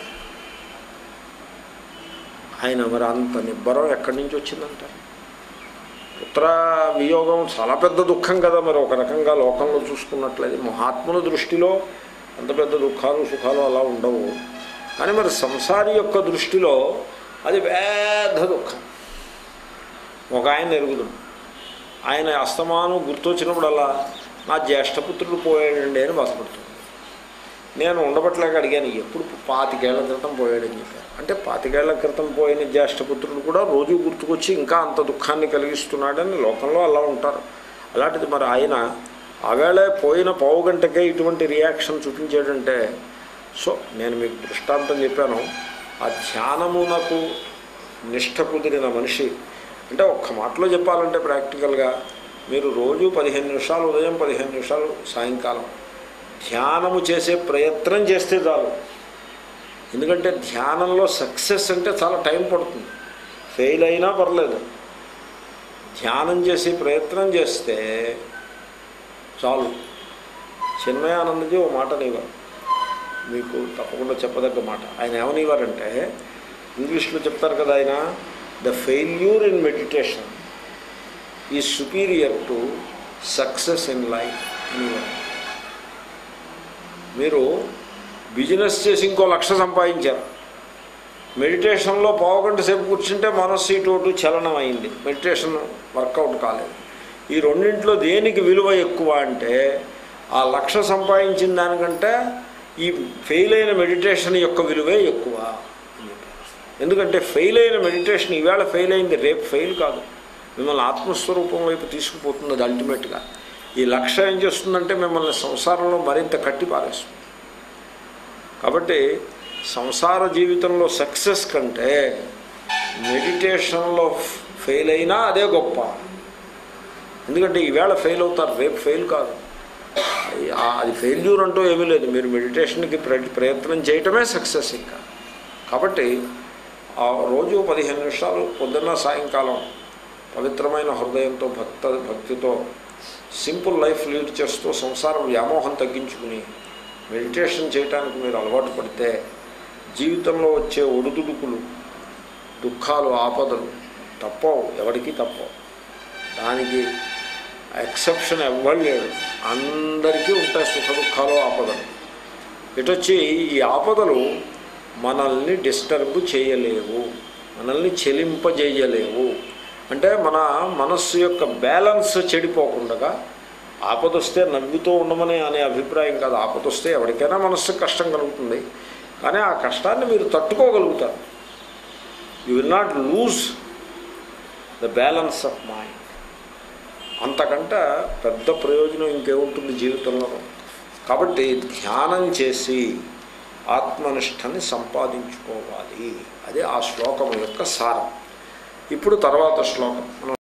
ఆయన మరి అంత నిబ్బరం ఎక్కడి నుంచి వచ్చిందంటారు పుత్ర వియోగం చాలా పెద్ద దుఃఖం కదా మరి ఒక రకంగా లోకంలో చూసుకున్నట్లయితే మహాత్ముల దృష్టిలో అంత పెద్ద దుఃఖాలు సుఖాలు అలా ఉండవు కానీ మరి సంసారి యొక్క దృష్టిలో అది పెద్ద దుఃఖం ఒక ఆయన ఎరుగుతుంది ఆయన అస్తమానం గుర్తొచ్చినప్పుడల్లా నా జ్యేష్ఠపుత్రుడు పోయాడండి అని బాధపడుతుంది నేను ఉండబట్టలేక అడిగాను ఎప్పుడు పాతికేళ్ల క్రితం పోయాడని చెప్పారు అంటే పాతికేళ్ల క్రితం పోయిన జ్యేష్ఠపుత్రుడు కూడా రోజు గుర్తుకొచ్చి ఇంకా అంత దుఃఖాన్ని కలిగిస్తున్నాడని లోకంలో అలా ఉంటారు అలాంటిది మరి ఆయన ఆవేళ పోయిన పావు గంటకే ఇటువంటి రియాక్షన్ చూపించాడంటే సో నేను మీకు దృష్టాంతం చెప్పాను ఆ ధ్యానమునకు నిష్ట కుదిరిన మనిషి అంటే ఒక్క మాటలో చెప్పాలంటే ప్రాక్టికల్గా మీరు రోజు పదిహేను నిమిషాలు ఉదయం పదిహేను నిమిషాలు సాయంకాలం ధ్యానము చేసే ప్రయత్నం చేస్తే చాలు ఎందుకంటే ధ్యానంలో సక్సెస్ అంటే చాలా టైం పడుతుంది ఫెయిల్ అయినా పర్లేదు ధ్యానం చేసే ప్రయత్నం చేస్తే చాలు చిన్మయానందజీ ఓ మాట అనేవారు మీకు తప్పకుండా చెప్పదగ్గ మాట ఆయన ఏమనేవారంటే ఇంగ్లీష్లో చెప్తారు కదా ఆయన the failure in meditation is superior to success in life అనేవారు మీరు బిజినెస్ చేసి ఇంకో లక్ష సంపాదించారు మెడిటేషన్లో పావుగంట సేపు కూర్చుంటే మనస్సు ఇటు అటు చలనం అయింది మెడిటేషన్ వర్కౌట్ కాలేదు ఈ రెండింటిలో దేనికి విలువ ఎక్కువ అంటే ఆ లక్ష సంపాదించిన దానికంటే ఈ ఫెయిల్ అయిన మెడిటేషన్ యొక్క విలువే ఎక్కువ అని చెప్పారు. ఎందుకంటే ఫెయిల్ అయిన మెడిటేషన్ ఈవేళ ఫెయిల్ అయింది రేపు ఫెయిల్ కాదు మిమ్మల్ని ఆత్మస్వరూపం వైపు తీసుకుపోతుంది అది అల్టిమేట్గా ఈ లక్ష్యం ఏం చేస్తుందంటే మిమ్మల్ని సంసారంలో మరింత కట్టి పారేస్తుంది కాబట్టి సంసార జీవితంలో సక్సెస్ కంటే మెడిటేషన్లో ఫెయిల్ అయినా అదే గొప్ప ఎందుకంటే ఈవేళ ఫెయిల్ అవుతారు రేపు ఫెయిల్ కాదు ఆ- అది ఫెయిల్యూర్ అంటూ ఏమీ లేదు మీరు మెడిటేషన్కి ప్ర- ప్రయత్నం చేయటమే సక్సెస్ ఇంకా కాబట్టి ఆ రోజు పదిహేను నిమిషాలు పొద్దున్న సాయంకాలం పవిత్రమైన హృదయంతో భక్త భక్తితో సింపుల్ లైఫ్ లీడ్ చేస్తూ సంసారం వ్యామోహం తగ్గించుకుని మెడిటేషన్ చేయడానికి మీరు అలవాటు పడితే జీవితంలో వచ్చే ఒడిదుడుకులు దుఃఖాలు ఆపదలు తప్పవు ఎవరికి తప్పవు దానికి ఎక్సెప్షన్ ఎవ్వరు లేడు అందరికీ ఉంటాయి సుఖ దుఃఖాలు ఆపదలు ఇటొచ్చి ఈ ఆపదలు మనల్ని డిస్టర్బ్ చేయలేవు మనల్ని చెలింపజేయలేవు అంటే మన మనస్సు యొక్క బ్యాలెన్స్ చెడిపోకుండా ఆపదొస్తే నవ్వుతూ ఉండమని అనే అభిప్రాయం కాదు ఆపదొస్తే ఎవరికైనా మనస్సు కష్టం కలుగుతుంది కానీ ఆ కష్టాన్ని మీరు తట్టుకోగలుగుతారు you will not lose the balance of mind అంతకంటే పెద్ద ప్రయోజనం ఇంకేముంటుంది జీవితంలో కాబట్టి ధ్యానం చేసి ఆత్మనిష్టని సంపాదించుకోవాలి అదే ఆ శ్లోకం యొక్క సారం ఇప్పుడు తర్వాత శ్లోకం మనం